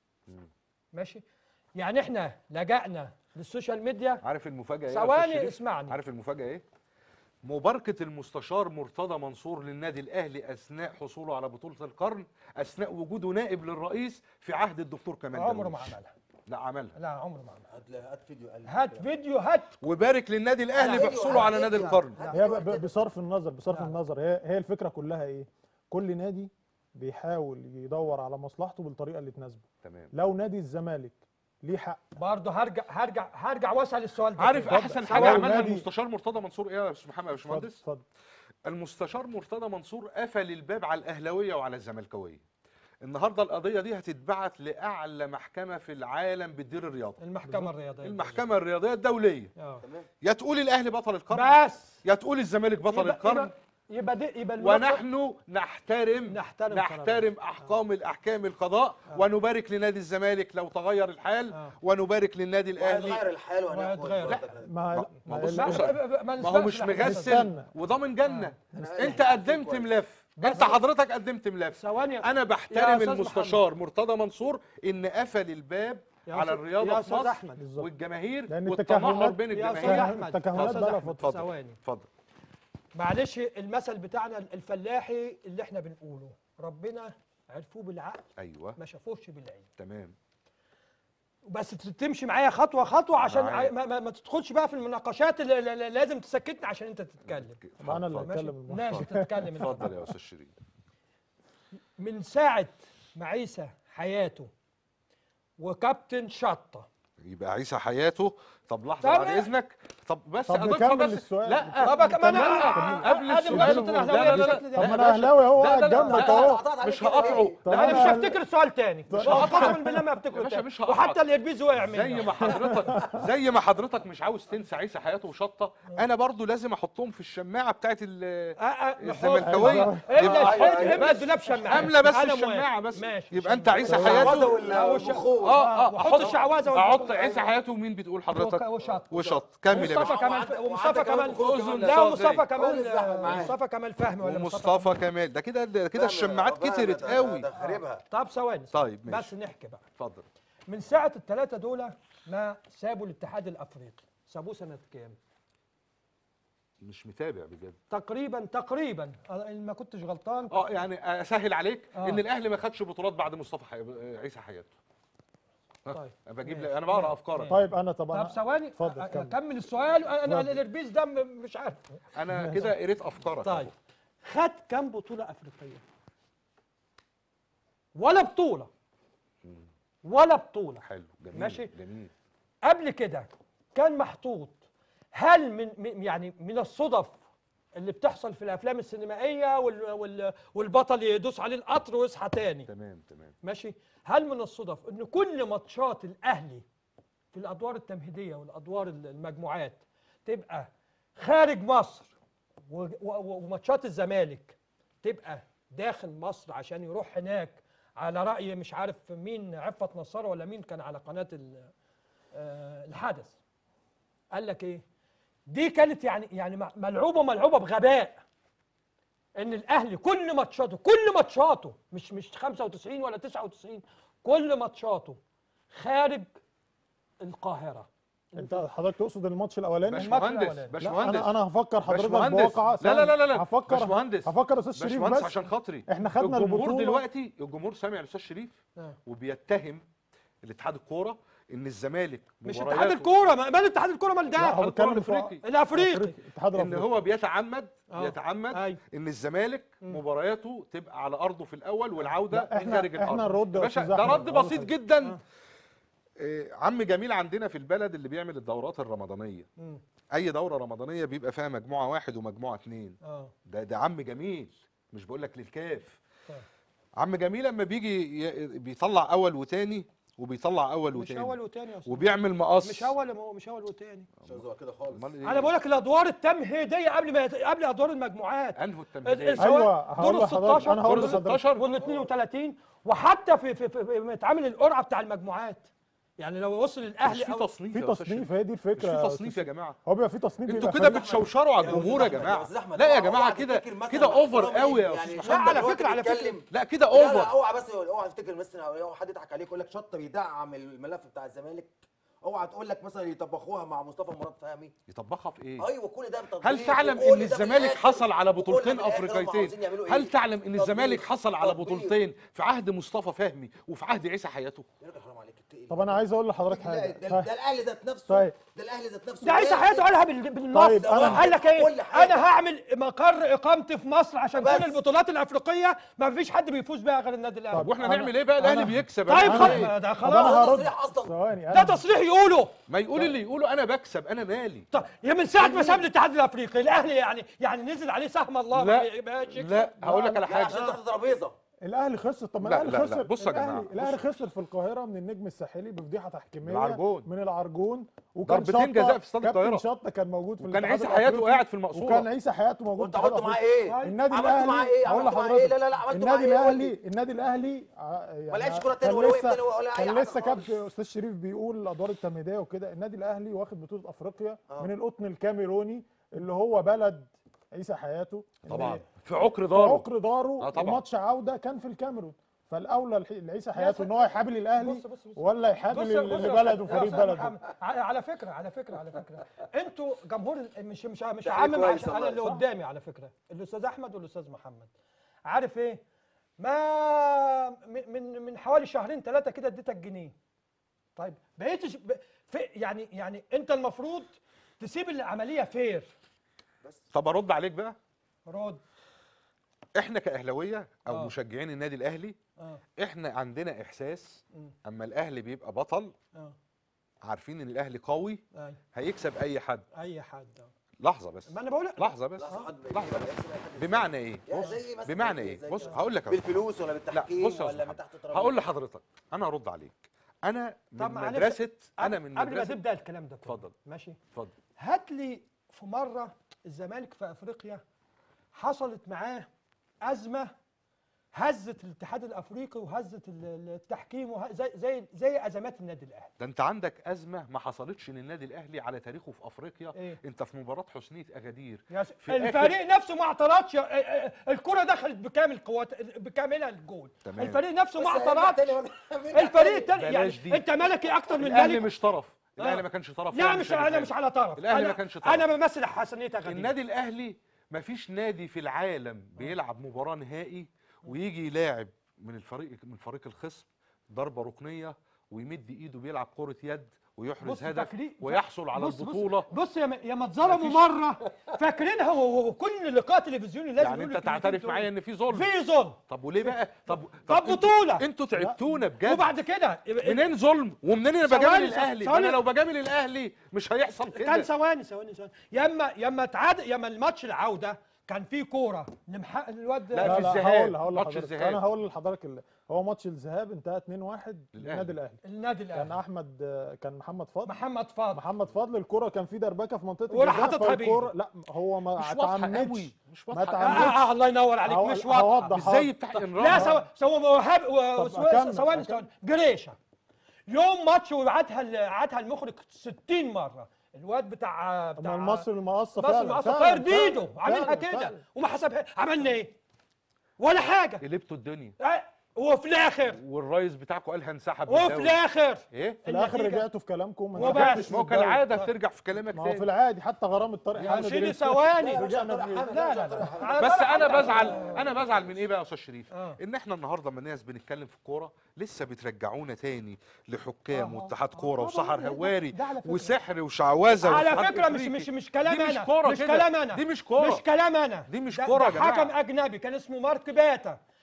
ماشي يعني احنا لجأنا للسوشيال ميديا عارف المفاجاه ايه يا أستاذ ثواني شريف؟ اسمعني عارف المفاجاه ايه مباركة المستشار مرتضى منصور للنادي الأهلي أثناء حصوله على بطولة القرن أثناء وجوده نائب للرئيس في عهد الدكتور كمال عمره ما درويش. عملها لا عملها لا عمره ما عملها هات هات فيديو قال هات فيديو هات وبارك للنادي الأهلي فيديو، بحصوله هات على نادي فيديو. القرن هات هي فيديو ب- ب- بصرف النظر بصرف نعم. النظر هي هي الفكره كلها ايه كل نادي بيحاول يدور على مصلحته بالطريقه اللي تناسبه تمام لو نادي الزمالك ليه حق برضه هرجع هرجع هرجع واسال السؤال ده عارف تاني. أحسن اتفضل. حاجة لو عملها نادي- المستشار مرتضى منصور إيه يا أستاذ محمد يا اتفضل باشمهندس؟ اتفضل المستشار مرتضى منصور قفل الباب على الاهلاويه وعلى الزملكاويه النهارده القضيه دي هتتبعت لاعلى محكمه في العالم بتدير الرياضه المحكمه الرياضيه المحكمه الرياضيه الدوليه آه. تمام يا تقول الاهلي بطل القرن بس يا تقول الزمالك بطل يبقى- القرن يبقى دي يبقى المطلب- ونحن نحترم نحترم نحترم قرارات. احكام الاحكام القضاء ونبارك لنادي الزمالك لو تغير الحال آه. ونبارك للنادي الاهلي وهيتغير الحال وهيتغير. وهناخد ما ما- ما بص- ما- بص- ما- ما هو نسبقش مش لأحداث. مغسل استنى. وضامن جنه أنا انت قايل قدمت كويس. ملف بس- انت حضرتك قدمت ملف ثواني انا يا بحترم أستاذ المستشار مرتضى منصور ان قفل الباب يا على أستاذ- الرياضه يا في أستاذ مصر أحمد. بالظبط. والجماهير لأن والتناحر التكهنات- بين يا أستاذ الجماهير أحمد التكهنات يا أستاذ بقى أحمد، فترة. ثواني اتفضل معلش المثل بتاعنا الفلاحي اللي احنا بنقوله ربنا عرفوه بالعقل ايوه ما شافوش بالعين تمام بس ت- تمشي معايا خطوه خطوه عشان معاك. ما, ما, ما تدخلش بقى في المناقشات اللي اللي- اللي لازم تسكتني عشان انت تتكلم طب انا اللي اتفضل. ماشي هتكلم المرة. ماشي تتكلم انت. اتفضل يا استاذ شيرين من ساعه ما عيسى حياته وكابتن شطه يبقى عيسى حياته طب لحظه طب بعد إيه؟ اذنك طب بس طب اضيفها نكمل بس السؤال. لا طب كمان لا، قبل ادي السؤال. مجالسة لا، الاهلاويه لا، لا، بالشكل لا، ده طب يا ما انا باشا. اهلاوي اهو لا، لا، قاعد لا، جنبك لا، اهو قطعت عليك مش كده هقطعه. ليه؟ طب لا انا مش أنا- هفتكر السؤال تاني مش قسما بالله ما هفتكره يا باشا تاني. مش هقطعك. وحتى الاربيز وقع مني زي ما حضرتك زي ما حضرتك مش عاوز تنسى عيسى حياته وشطه انا برضو لازم احطهم في الشماعه بتاعت ال آه، آه، نحط- الزملكاويه املى أيوة، الحيط أيوة. املى الدولاب شماعات املى بس أنا موافق. الشماعه بس ماشي يبقى انت عيسى الشعوذة حياته وال- لا، وش- والبخور اه اه وحط احط الشعوذة احط والبخور. عيسى حياته ومين بتقول حضرتك وشط وشط كمل يا مصطفى باشا كمال وعندك- ومصطفى وعندك كمال كمان أذن لا صاغي. مصطفى أذن كمال زحمة معاه. مصطفى كمال فهمي ولا ومصطفى كمال ده كده ده كده الشماعات كترت قوي ده خاربها طب ثواني طيب بس ماشي نحكي بقى اتفضل من ساعة الثلاثة دول ما سابوا الاتحاد الأفريقي سابوه سنة كام؟ مش متابع بجد تقريبا تقريبا أنا إن ما كنتش غلطان اه يعني اسهل عليك آه. ان الاهلي ما خدش بطولات بعد مصطفى حي... عيسى حياته ها، طيب بجيب ماشي. لك انا بقرا افكارك طيب انا طب طب ثواني اتفضل، أ- كمل. اكمل السؤال انا أنا اتفضل. الاربيز ده م- مش عارف انا كده قريت افكارك طيب أهو. خد كام بطولة أفريقية؟ ولا بطولة ولا بطولة حلو جميل ماشي. جميل قبل كده كان محطوط هل من من- يعني من الصدف اللي بتحصل في الافلام السينمائيه وال وال والبطل يدوس عليه القطر ويصحى تاني تمام تمام ماشي هل من الصدف ان كل ماتشات الاهلي في الادوار التمهيديه والادوار المجموعات تبقى خارج مصر و- و- وماتشات الزمالك تبقى داخل مصر عشان يروح هناك على راي مش عارف مين عفت نصار ولا مين كان على قناه ال- آه، الحدث قال لك ايه دي كانت يعني يعني م- ملعوبه ملعوبه بغباء ان الاهلي كل ماتشاته كل ماتشاته مش مش 95 ولا 99 كل ماتشاته خارج القاهره انت حضرتك تقصد الماتش الاولاني الماتش باشمهندس الأولاني. لا باشمهندس انا انا هفكر حضرتك باشمهندس. بواقعه لا لا لا لا لا هفكر باشمهندس هفكر استاذ شريف باشمهندس بس عشان خاطري احنا خدنا الجمهور البطولة. دلوقتي الجمهور سامع الاستاذ شريف آه. وبيتهم الاتحاد الكوره ان الزمالك مش مبارياته- اتحاد الكوره ما- مال اتحاد الكوره مال لا، هو ده الكرة بيتكلم في- الأفريقي. الافريقي الاتحاد ان الافريقي هو بيتعمد آه. بيتعمد أيوة. ان الزمالك مبارياته تبقى على ارضه في الاول والعوده لا، من احنا- خارج احنا الارض نرد يا يا باشا أستاذ ده أحمد، رد أقول بسيط حاجة. جدا إيه، عم جميل عندنا في البلد اللي بيعمل الدورات الرمضانيه مم. اي دوره رمضانيه بيبقى فيها مجموعه واحد ومجموعه اتنين اه ده ده عم جميل مش بقول لك للكاف طيب. عم جميل لما بيجي ي- بيطلع اول وتاني وبيطلع اول مش وتاني اول وتاني يا استاذ وبيعمل مقص مش اول مو- مش اول وتاني مش عايز كده خالص أمال إيه؟ انا بقول لك الادوار التمهيديه قبل ما يت- قبل ادوار المجموعات انهو ال- التمهيديه سواء ايوه دور هقول ال لحضرتك 16 انا هقول دور ال لحضرتك 16 وال 32 وحتى في في في, في متعامل القرعه بتاع المجموعات يعني لو وصل مش الاهلي في أو تصنيف في يا أستاذ تصنيف شريف. هي دي مش الفكره في يا تصنيف أستاذ يا جماعه هو بيبقى في تصنيف انتوا بيبقى كده فريق- بتشوشروا على يا الجمهور يا أستاذ أحمد، جماعه يا أستاذ أحمد، لا يا اوعى جماعه كده تفتكر مثلاً كده اوفر إحترامي قوي يا يعني استاذ مش لا، محمد على دلوقتي فكرة- على فكرة. بتتكلم- لا كده لا لا اوفر اوعى بس اوعى تفتكر مثلا اوعى حد يضحك عليك يقول لك شطه بيدعم الملف بتاع الزمالك اوعى تقول لك مثلا يطبخوها مع مصطفى مراد فهمي يطبخها في ايه ايوه كل ده بتطبيق هل تعلم وكل ان ده في الزمالك الآخر- حصل على وكل بطولتين ده في الآخر هم عاوزين افريقيتين يعملوا إيه؟ هل تعلم ان الزمالك تطبيق. حصل على تطبيق. بطولتين في عهد مصطفى فهمي وفي عهد عيسى حياته يا راجل حرام عليك اتقي طب انا عايز اقول لحضرتك الله. حاجه ده, ده, طيب. ده الاهلي ذات نفسه طيب. ده الاهلي ذات نفسه ده عيسى واحد. حياته قالها بال- بالنص طيب، أنا- قال لك ايه كل حاجة. انا هعمل مقر اقامتي في مصر عشان بس. كل البطولات الافريقيه ما فيش حد بيفوز بيها غير النادي الاهلي طب واحنا أنا- نعمل ايه بقى الاهلي أنا- بيكسب طيب هنعمل خلاص إيه؟ ما ده طب خلاص انا هرد تصريح أصلاً. ثواني ده أنا- تصريح يقوله ما يقول اللي يقوله انا بكسب انا مالي طب يا من ساعه ما ساب الاتحاد الافريقي الاهلي يعني يعني نزل عليه سهم الله ما لا يبقاش يكسب. لا هقول لك على لا عشان حاجه تحت ترابيزه الاهلي خسر طب ما لا، الاهلي لا، لا، خسر بصوا يا الأهلي- جماعة، الاهلي بصوا. خسر في القاهره من النجم الساحلي بفضيحه تحكيميه العرجون. من العرجون وكان ضربتين شطة- جزاء في استاد كابتن القاهرة. شطه كان موجود في وكان الاتحاد عيسى حياته الأفريقي، قاعد في المقصورة. وكان عيسى حياته موجود وانت في الاتحاد عملت معاه الأفريقي. ايه؟ النادي عملت الاهلي معاه ايه؟ هقول عملت معاه ايه؟ لا لا لا عملت معاه النادي ايه؟ قول الاهلي لي. النادي الاهلي ع- يعني ما لعبش كرة تاني كان ولا وقف لسه- تاني ولا أي كان حاجة لسه خالص. كابتن استاذ شريف بيقول الادوار التمهيديه وكده النادي الاهلي واخد بطوله افريقيا آه. من القطن الكاميروني اللي هو بلد عيسى حياته طبعا في عقر في داره عقر داره آه طبعا. وماتش عوده كان في الكاميرون فالاولى الح- لعيسى حياته ان هو يحابل الاهلي بص بص بص ولا بص يحابل يا- اللي بص يا بلده أستاذ- يا فريق أستاذ بلده محمد، ع- على فكره على فكره على فكره انتوا جمهور ال- مش مش مش ده عامم كويس عشان على والله، اللي صح. قدامي على فكره الاستاذ احمد والاستاذ محمد عارف ايه ما من من- من حوالي شهرين ثلاثه كده اديتك جنيه طيب بقيت ش- ب- في يعني يعني انت المفروض تسيب العمليه فير طب ارد عليك بقى رد احنا كاهلاويه او آه. مشجعين النادي الاهلي اه احنا عندنا احساس مم. اما الاهلي بيبقى بطل اه عارفين ان الاهلي قوي اي هيكسب اي حد اي حد آه. لحظه بس ما انا بقول لك لحظه بس لحظة، حد لحظه بيكسب بس أي حد بمعنى ايه يا بص زي مثلا بمعنى زي- ايه زي بص كده. هقول لك أهو. بالفلوس ولا لا بالتحكيم بص يا ولا أستاذ من تحت محمد. الترابيزه هقول لحضرتك انا ارد عليك انا من طب معلش، مدرسه انا قبل- من قبل ما مدرسه تبدا الكلام ده كله اتفضل. ماشي اتفضل هات لي في مره الزمالك في افريقيا حصلت معاه ازمه هزت الاتحاد الافريقي وهزت ال- ال- التحكيم وه- زي زي زي ازمات النادي الاهلي ده انت عندك ازمه ما حصلتش للنادي الاهلي على تاريخه في افريقيا إيه؟ انت في مباراه حسنيه اجادير يا س- في الفريق نفسه ما اعترضش اه- اه- الكره دخلت بكامل قوات بكاملها الجول تمام. الفريق نفسه ما بس هيرجع اعترضش تاني ولا- الفريق التاني يعني بلاش دي. انت ملكي اكتر من الاهلي ملك مش طرف الاهلي آه. ما كانش طرف لا هو مش اللي انا شايف مش على طرف الأهلي انا ما كانش طرف. انا بمثل حسنيه غدير النادي الاهلي ما فيش نادي في العالم بيلعب مباراه نهائي ويجي يلاعب من الفريق من فريق الخصم ضربه ركنيه ويمد ايده بيلعب كره يد ويحرز بص هدف فاكرين- ويحصل على بص بص البطوله بص يا ما- يا ما اتظلموا مفيش- مره فاكرينها و- وكل لقاء تلفزيوني لازم يعني يقول انت لك الكلمتين تعترف دول. معايا ان في ظلم في ظلم طب وليه بقى طب طب انتوا- بطولة. انتوا تعبتونا بجد وبعد كده منين ظلم ومنين انا ثواني، بجامل الاهلي ده انا ثواني. لو بجامل الاهلي مش هيحصل كان كده ثواني ثواني ثواني يا اما يا اما تعاد يا اما الماتش العوده كان فيه كوره لمح... الواد لا، لا في لا الذهاب، هقول هقول ماتش لحضرتك الذهاب. انا هقول لحضرتك ال- هو ماتش الذهاب انتهى 2-1 للأهلي. للنادي الاهلي النادي كان الاهلي احمد كان محمد فضل محمد فاضل محمد فضل الكرة كان في دربكه في منطقه وراح الجزاء حاططها فالكرة- بإيده. لا هو ما مش واضحه اتعمدش قوي مش ما واضحه آه, قوي تعمدش. آه الله ينور عليك هو- مش واضحه هوضح. مش زي بتاع لا انرام سوا سوا وهاب طب و- أكمل، ثواني أكمل. ثواني جريشه يوم ماتش وعادها ال- عادها المخرج 60 مره الواد بتاع طب بتاع ما المصري المقصه مصر فعلا مقصة فعلا، طاير بايده فعلا، عاملها فعلا، كده فعلا. وما حسبها عملنا ايه؟ ولا حاجه قلبتوا الدنيا آه، وفي الاخر والرئيس بتاعكم قال هنسحب من وفي الدوري. الاخر ايه في الاخر النتيجة. رجعتوا في كلامكم ما وبس. انسحبتش ما هو من الدوري. كالعاده بترجع في كلامك ما هو في تاني العادي حتى غرامه طارق يا حامد سيدي رجعت- ثواني رجعنا في لا لا لا على بس طرف انا حمد. بزعل انا بزعل من ايه بقى يا استاذ شريف آه. ان احنا النهارده لما الناس بنتكلم في الكوره لسه بترجعونا تاني لحكام آه، واتحاد آه، كوره آه، وسحر ده- هواري ده على فكرة. وسحر وشعوذه على واتحاد فكره مش إفريقي. مش مش كلام دي مش انا كورة مش كده. كلام انا دي مش كورة. مش كلام انا دي مش ده- كورة ده يا جماعة. حكم اجنبي كان اسمه مارك باتا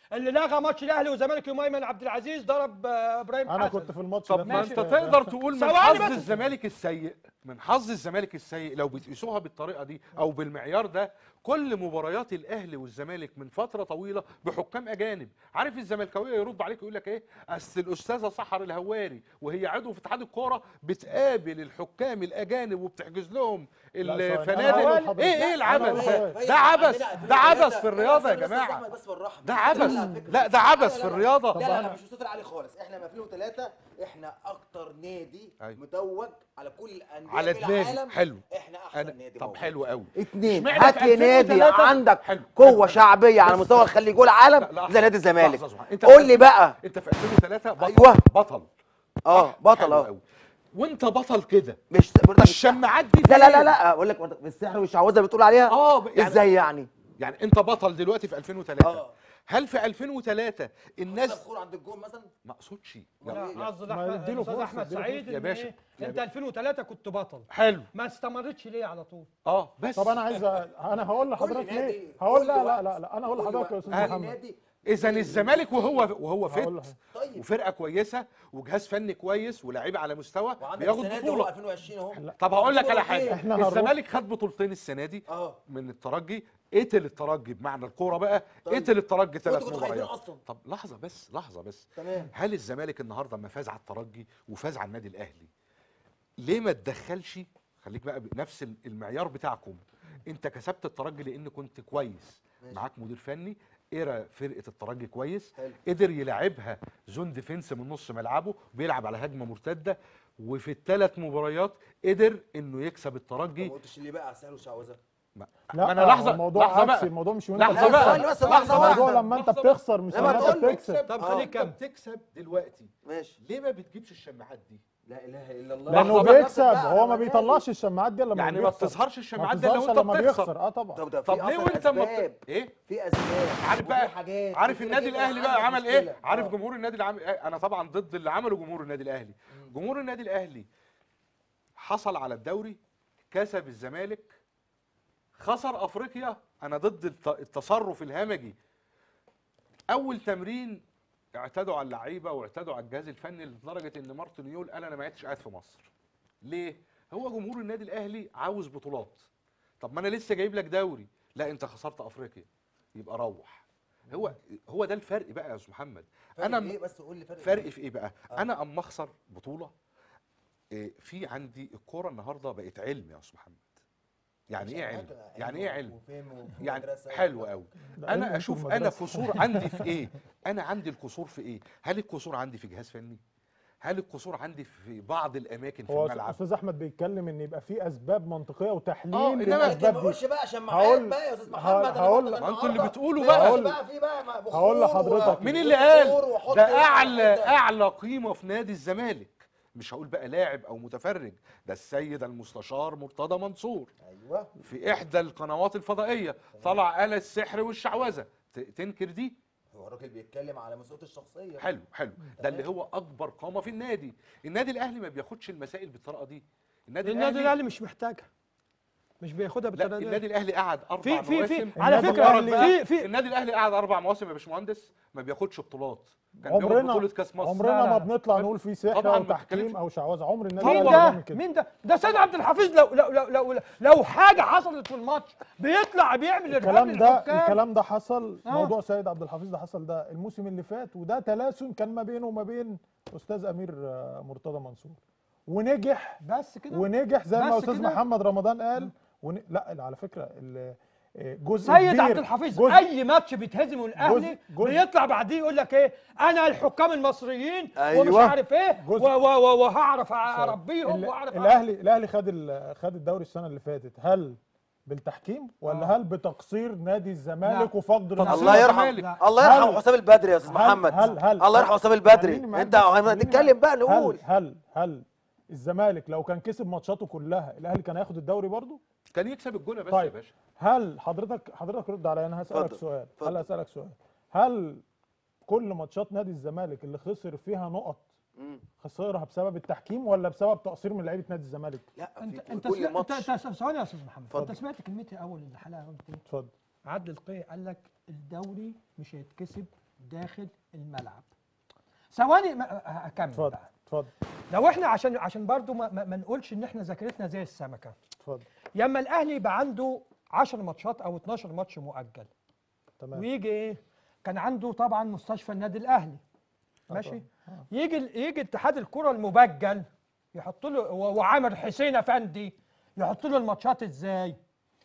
اللي لغى ماتش الاهلي والزمالك يوم ايمن عبد العزيز ضرب آه، ابراهيم انا حسن كنت في الماتش طب ده ما ماشي. انت تقدر تقول من ثواني حظ بس. الزمالك السيء من حظ الزمالك السيء لو بتقيسوها بالطريقه دي او بالمعيار ده كل مباريات الاهلي والزمالك من فتره طويله بحكام اجانب عارف الزملكاويه يرد عليك يقول لك ايه اصل الاستاذه سحر الهواري وهي عضو في اتحاد الكوره بتقابل الحكام الاجانب وبتحجز لهم لا، ثواني. أنا الفنادق هقول لحضرتك. ايه ايه أنا العبث هقول ده لحضرتك. ده عبث ده عبث في الرياضه يا جماعه بس بالراحه ده عبث لا ده عبث في الرياضه لا لا, لا أنا- مش مستوى عالي خالص احنا من 2003 احنا اكتر نادي أيوة. متوج على كل الانديه على في دماغي العالم حلو احنا احسن انا نادي طب موجود. حلو قوي اتنين اشمعنى هات في لي نادي 2003 عندك حلو. قوه حلو. شعبيه على بس- مستوى الخليج والعالم لا، لحظة. زي نادي الزمالك لحظة صبحي. انت قول في- لي بقى انت في 2003 بطل أيوة. بطل اه صح؟ بطل حلو اه قوي. وانت بطل كده مش برضك الشماعات دي لا لا لا فين؟ لا اقول لك برضك السحر والشعوذه اللي بتقول عليها اه ب- يعني ازاي يعني يعني انت بطل دلوقتي في 2003 اه هل في 2003 الناس بخور عند الجون مثلا ما اقصدش لا. لا قصد ما احمد يديله الاستاذ فرصة، احمد يديله سعيد يا إن باشا، إيه؟ يا انت باشا. 2003 كنت بطل حلو ما استمرتش ليه على طول اه بس طب انا عايز أ- انا هقول لحضرتك نادي، ليه هقول كل لا لا وقت، لا لا انا هقول كل لحضرتك يا وقت، استاذ كل محمد نادي اذا الزمالك وهو وهو هقول فت لك. طيب وفرقه كويسه وجهاز فني كويس ولاعيبه على مستوى وعندك بياخد السنه دي هو بطوله 2020 اهو طب هقول لك على حاجه إحنا هنروح- الزمالك خد بطولتين السنه دي اه من الترجي قتل الترجي بمعنى الكوره بقى طيب. قتل الترجي ثلاث وانتوا كنتوا خايفين مباريات اصلا طب لحظه بس لحظه بس تمام هل الزمالك النهارده لما فاز على الترجي وفاز على النادي الاهلي ليه ما تدخلش خليك بقى بنفس المعيار بتاعكم انت كسبت الترجي لان كنت كويس ماشي. معاك مدير فني قرا فرقه الترجي كويس حلو. قدر يلعبها زون ديفنس من نص ملعبه بيلعب على هجمه مرتده وفي الثلاث مباريات قدر انه يكسب طب الترجي ما قلتش ليه بقى سهل وشعوذه ما لا انا لحظه الموضوع لحظه عكسي بقى الموضوع مش من لحظة انت بقى. ثواني بس لحظة لحظه بقى. الموضوع واحده لما انت لحظة بقى. بتخسر مش لما لما تقول انت له بتكسب طب آه. خليك انت كمل بتكسب دلوقتي ماشي ليه ما بتجيبش الشماعات دي لا اله الا الله لانه لحظة بقى. بيكسب هو ما بيطلعش الشماعات دي الا لما يعني ما بيخسر. بتظهرش ما الشماعات دي الا بتظهرش وانت لما بتخسر بيخسر اه طبعا طب ده في طب ليه أصلاً وانت ما أسباب. بت... ايه في اسباب عارف وفي بقى حاجات عارف وفي النادي كده الاهلي عندك بقى عمل مشكلة. ايه عارف آه. جمهور النادي العام انا طبعا ضد اللي عمله جمهور النادي الاهلي جمهور النادي الاهلي حصل على الدوري كسب الزمالك خسر افريقيا انا ضد الت- التصرف الهمجي اول تمرين اعتدوا على اللعيبه واعتدوا على الجهاز الفني لدرجه ان مارتن يول قال انا ما عدتش قاعد في مصر ليه هو جمهور النادي الاهلي عاوز بطولات طب ما انا لسه جايب لك دوري لا انت خسرت افريقيا يبقى روح هو هو ده الفرق بقى يا استاذ محمد فرق انا في ايه بس قول لي فرق فرق في في ايه بقى آه. انا اما اخسر بطوله إيه في عندي الكوره النهارده بقت علم يا استاذ محمد يعني ايه علم يعني ايه علم يعني حلو قوي ده علم انا في اشوف انا المدرسة. قصور عندي في ايه انا عندي القصور في ايه هل القصور عندي في جهاز فني هل القصور عندي في بعض الاماكن في هو الملعب استاذ احمد بيتكلم ان يبقى في اسباب منطقيه وتحليل آه، إنما لكن ما للاسباب دي تقولش بقى عشان هقول- معاك بقى يا استاذ هقول- محمد أنا هقول- برضك ما انتوا اللي النهاردة بتقولوا ماشي بقى. هقول- بقى في بقى بخور هقول لحضرتك. و- مين اللي قال وخور وحط ده إيه اعلى وحط- اعلى قيمه في نادي الزمالك مش هقول بقى لاعب او متفرج ده السيد المستشار مرتضى منصور ايوه في احدى القنوات الفضائيه طلع قال السحر والشعوذه ت- تنكر دي هو الراجل بيتكلم على مسؤوليته الشخصيه حلو حلو ده اللي هو اكبر قامه في النادي النادي الاهلي ما بياخدش المسائل بالطريقه دي النادي النادي الاهلي الاهلي مش محتاجها مش بياخدها لا بالطريقه دي النادي الاهلي قعد اربع في في في مواسم على النادي فكره الأهلي- في في النادي الاهلي قعد اربع مواسم يا باشمهندس ما بياخدش بطولات كان بياخد عمرنا بطوله كاس مصر عمرنا لا، ما لا. بنطلع نقول في سحر طبعاً او ما بتتكلمش. تحكيم او شعوذه عمر النادي مين الاهلي ده؟ بيعمل كده مين ده؟ ده سيد عبد الحفيظ لو لو لو لو, لو حاجه حصلت في الماتش بيطلع بيعمل إرهاب الكلام ده للحكام. الكلام ده حصل آه. موضوع سيد عبد الحفيظ ده حصل ده الموسم اللي فات وده تلاسن كان ما بينه وما بين استاذ امير آه، مرتضى منصور ونجح بس كده ونجح زي ما بس استاذ كده؟ محمد رمضان قال ون... لا على فكره ال- آه، جزء سيد كبير عبد الحفيظ جزء اي ماتش بيتهزمه الاهلي جزء- جزء- بيطلع بعديه يقول لك ايه انا الحكام المصريين أيوة. ومش عارف ايه جزء- و- و- و- وهعرف اربيهم ال- واعرف الاهلي الاهلي خد ال- خد الدوري السنه اللي فاتت هل بالتحكيم ولا آه. هل بتقصير نادي الزمالك لا. وفقد طب النصيب؟ الله يرحم الزمالك. الله يرحم هل- حسام البدري يا استاذ هل- محمد هل- هل- الله يرحم هل- حسام البدري خليني معاك انت بس، خليني نتكلم بقى نقول هل هل هل الزمالك لو كان كسب ماتشاته كلها الاهلي كان هياخد الدوري برضه كان يكسب الجونه بس يا طيب. باشا هل حضرتك حضرتك رد عليا انا هسالك اتفضل، سؤال اتفضل. هل هسالك سؤال هل كل ماتشات نادي الزمالك اللي خسر فيها نقط مم. خسرها بسبب التحكيم ولا بسبب تقصير من لعيبه نادي الزمالك لا انت في انت كل سمع- انت ماتش انت ثواني يا استاذ محمد اتفضل. انت سمعت كلمتي اول الحلقه قلت ايه؟ اتفضل عدل القيع قال لك الدوري مش هيتكسب داخل الملعب ثواني ما- هكمل اتفضل بقى اتفضل لو احنا عشان عشان برضو ما, ما, ما نقولش ان احنا ذاكرتنا زي السمكه اتفضل ياما الاهلي يبقى عنده 10 ماتشات او 12 ماتش مؤجل تمام ويجي ايه كان عنده طبعا مستشفى النادي الاهلي آه ماشي طبعاً. آه. يجي يجي اتحاد الكره المبجل يحط له و- وعامر حسين افندي يحط له الماتشات ازاي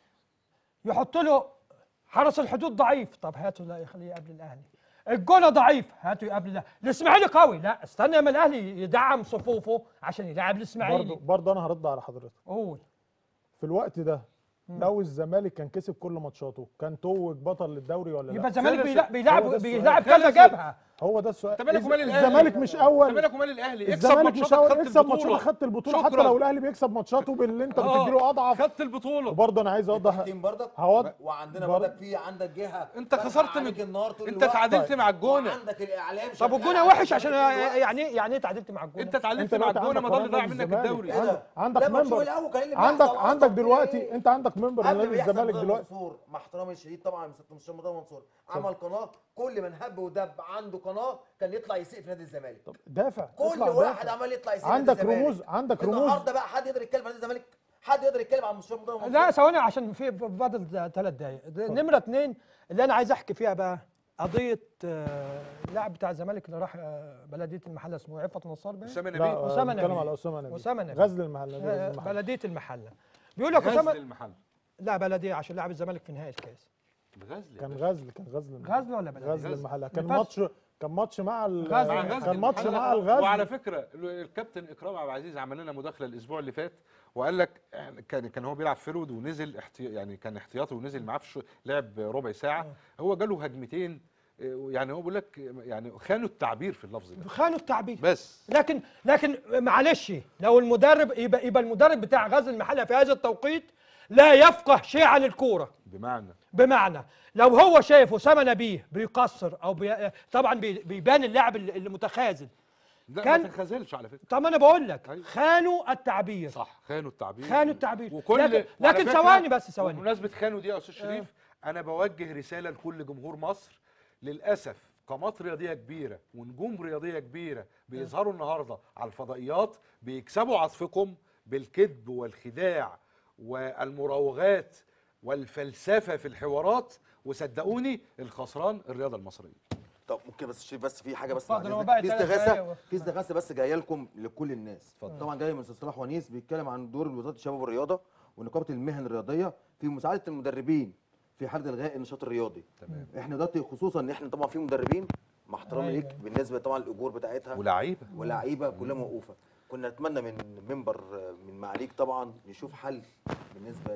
يحط له حرس الحدود ضعيف طب هاتوا لا يخليه قبل الاهلي الجونه ضعيف هاتوا يقابل الاهلي الاسماعيلي قوي لا استنى اما الاهلي يدعم صفوفه عشان يلعب برضه الاسماعيلي برضه انا هرد على حضرتك قول في الوقت ده لو الزمالك كان كسب كل ماتشاته كان توج بطل للدوري ولا يبقى لا الزمالك خالد بيلعب هو بيلعب ده السؤال. بيلعب خالد كذا السؤال. جبهه هو ده السؤال انت مالك ومال الز- الأهلي؟ الزمالك مش انت اول مالك ومال الاهلي اكسب الزمالك مش ماتشاتك اول خدت اكسب ماتشاتك البطوله خدت البطوله حتى شكراً. لو الاهلي بيكسب ماتشاته باللي انت آه. بتديله اضعف خدت البطوله وبرضه انا عايز اوضح التحكيم برضك هوض وعندنا برضه- برضك في عندك جهه انت فاتحة خسرت عليك من- النار طول انت الوقت. تعادلت مع الجونه وعندك الاعلام طب شغال والجونه عليك وحش عشان الزمالك دلوقتي. يعني ايه يعني ايه تعادلت مع الجونه انت اتعادلت انت مع دلوقتي الجونه عندك ما ده اللي قرار ضاع منك الزمالك. الدوري ايه ده؟ عندك لا، ما تشوف منبر. الاول كان اللي عندك بيحصل عندك أصلاً دلوقتي إيه؟ انت عندك منبر قبل لنادي ما يحصل الزمالك مرتضى دلوقتي منصور مع احترامي الشديد طبعا مستر مرتضى منصور عمل قناه كل من هب ودب عنده قناه كان يطلع يسيء في نادي الزمالك دافع كل اطلع واحد دافع. عمال يطلع يسيء في عندك نادي الزمالك. رموز عندك رموز النهارده بقى حد يقدر يتكلم عن نادي الزمالك حد يقدر يتكلم عن مستر مرتضى منصور لا ثواني عشان في فاضل ثلاث دقايق نمره اثنين اللي انا عايز احكي فيها بقى قضيه آه، اللاعب بتاع الزمالك اللي راح آه، بلديه المحله اسمه عفت نصار باين اسامه لا نبيل آه، أسامة بنتكلم نبيل. على اسامه نبيل أسامة نبيل. غزل المحل نادي غزل آه، المحل بلديه المحله بيقول لك غزل اسامه المحل لا بلديه عشان لعب الزمالك في نهائي الكاس غزل كان غزل كان غزل المحل. غزل ولا بلديه غزل المحله كان الفاس- ماتش كان ماتش مع ال- غزل. مع غزل كان ماتش المحلة. مع الغزل وعلى فكره الكابتن اكرام عبد العزيز عمل لنا مداخله الاسبوع اللي فات وقال لك إحنا كان كان هو بيلعب فيرود ونزل احتي... يعني كان احتياطي ونزل معاه في شو... لعب ربع ساعه هو جاله هجمتين إيه، يعني هو بيقول لك يعني خانوا التعبير في اللفظ ده خانوا التعبير بس لكن لكن معلش لو المدرب يبقى يبقى المدرب بتاع غزل المحله في هذا التوقيت لا يفقه شيء عن الكوره بمعنى بمعنى لو هو شايف اسامه نبيه بيقصر او بي... طبعا بي... بيبان اللاعب ال- المتخاذل لا كان- ما تنخذلش على فكره طب انا بقول لك أيوة. خانوا التعبير صح خانوا التعبير خانوا التعبير وكل لكن, وعلى لكن فكرة، ثواني بس ثواني بمناسبه خانوا دي يا استاذ شريف انا بوجه رساله لكل جمهور مصر للاسف قامات رياضيه كبيره ونجوم رياضيه كبيره بيظهروا النهارده على الفضائيات بيكسبوا عاطفكم بالكذب والخداع والمراوغات والفلسفه في الحوارات وصدقوني الخسران الرياضه المصريه طب ممكن بس شريف بس في حاجه بس اتفضل، بعد هو إذنك. باقي في تلات استغاثه دقايق. في استغاثه بس جايه لكم لكل الناس طبعا جايه من استاذ صلاح ونيس بيتكلم عن دور وزاره الشباب والرياضه ونقابه المهن الرياضيه في مساعده المدربين في حد الغاء النشاط الرياضي تمام احنا دلوقتي خصوصا ان احنا طبعا في مدربين مع احترامي أيوة. ليك بالنسبه طبعا الاجور بتاعتها ولعيبه ولاعيبه كلها موقوفه كنا نتمنى من منبر من معاليك طبعا نشوف حل بالنسبه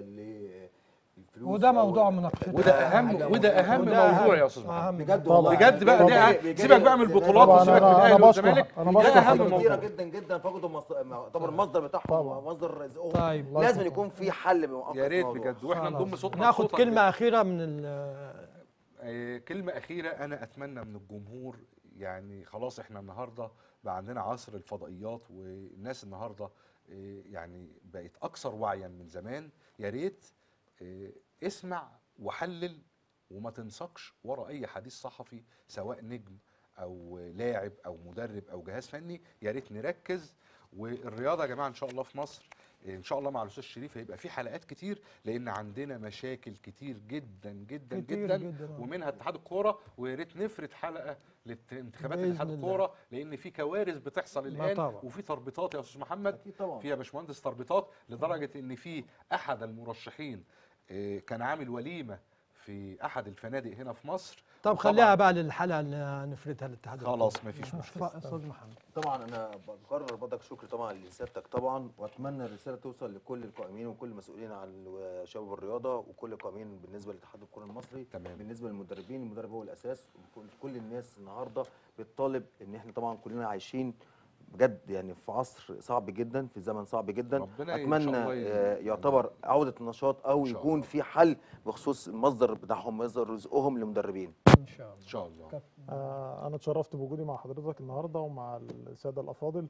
للفلوس وده أو- موضوع مناقشته وده اهم حاجة وده اهم وده موضوع أهم. يا استاذ محمد أهم. بجد طبعاً. والله بجد بقى بيجي- ده بيجي- سيبك بقى من بيجي- البطولات طبعاً وسيبك أنا- من أنا الاهلي بشكر- والزمالك أنا ده بشكر اهم حضرتك. كتيره موضوع جدا جدا فقدوا مص- يعتبر المصدر بتاعهم طبعاً. ومصدر رزقهم طيب الله لازم يكرمك. يكون في حل مؤقت يا في ريت الموضوع. بجد واحنا خلاص. نضم صوتنا ناخد لصوتك كلمه ده. اخيره من ال- آه، كلمة أخيرة أنا أتمنى من الجمهور يعني خلاص إحنا النهاردة بقى عندنا عصر الفضائيات والناس النهاردة آه، يعني بقت أكثر وعيا من زمان يا ريت آه، اسمع وحلل وما تنسقش ورا أي حديث صحفي سواء نجم أو لاعب أو مدرب أو جهاز فني يا ريت نركز والرياضة يا جماعة إن شاء الله في مصر ان شاء الله مع الاستاذ شريف هيبقى في حلقات كتير لان عندنا مشاكل كتير جدا جدا كتير جدا, جداً، آه. ومنها اتحاد الكوره ويا ريت نفرد حلقه لانتخابات بإذن اتحاد الله. الكوره لان في كوارث بتحصل الان طبعاً. وفي تربيطات يا استاذ محمد اكيد طبعا في يا باشمهندس تربيطات لدرجه ان في احد المرشحين آه، كان عامل وليمه في احد الفنادق هنا في مصر طب وطبعاً- خليها بقى للحلقه اللي نفردها للاتحاد خلاص مفيش مشكله اتفضل، استاذ محمد طبعا انا بكرر برضك شكري طبعا لسيادتك طبعا واتمنى الرساله توصل لكل القائمين وكل المسؤولين عن شباب الرياضه وكل القائمين بالنسبه لاتحاد الكره المصري تمام. بالنسبه للمدربين المدرب هو الاساس وكل كل الناس النهارده بتطالب ان احنا طبعا كلنا عايشين بجد يعني في عصر صعب جدا في زمن صعب جدا ربنا إن شاء اتمنى الله ي- آه، يعتبر عوده النشاط او إن شاء يكون الله. في حل بخصوص المصدر بتاعهم مصدر رزقهم للمدربين ان شاء الله ان شاء الله آه، انا اتشرفت بوجودي مع حضرتك النهارده ومع الساده الافاضل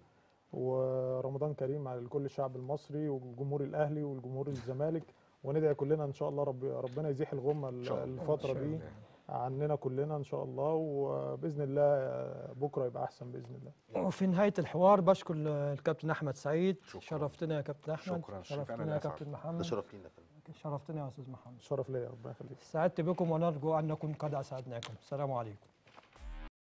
ورمضان كريم على كل الشعب المصري والجمهور الاهلي والجمهور الزمالك وندعي كلنا ان شاء الله رب ربنا يزيح الغمه إن شاء الله. الفتره إن شاء دي الله. عننا كلنا ان شاء الله وباذن الله بكره يبقى احسن باذن الله وفي نهايه الحوار بشكر الكابتن احمد سعيد شكراً. شرفتنا يا كابتن احمد شكراً. شرف شرفتنا أنا يا اللي كابتن ده محمد شرف لينا يا فندم. شرفتنا يا استاذ محمد شرف ليا ربنا يخليك سعدت بكم ونرجو ان نكون قد اسعدناكم السلام عليكم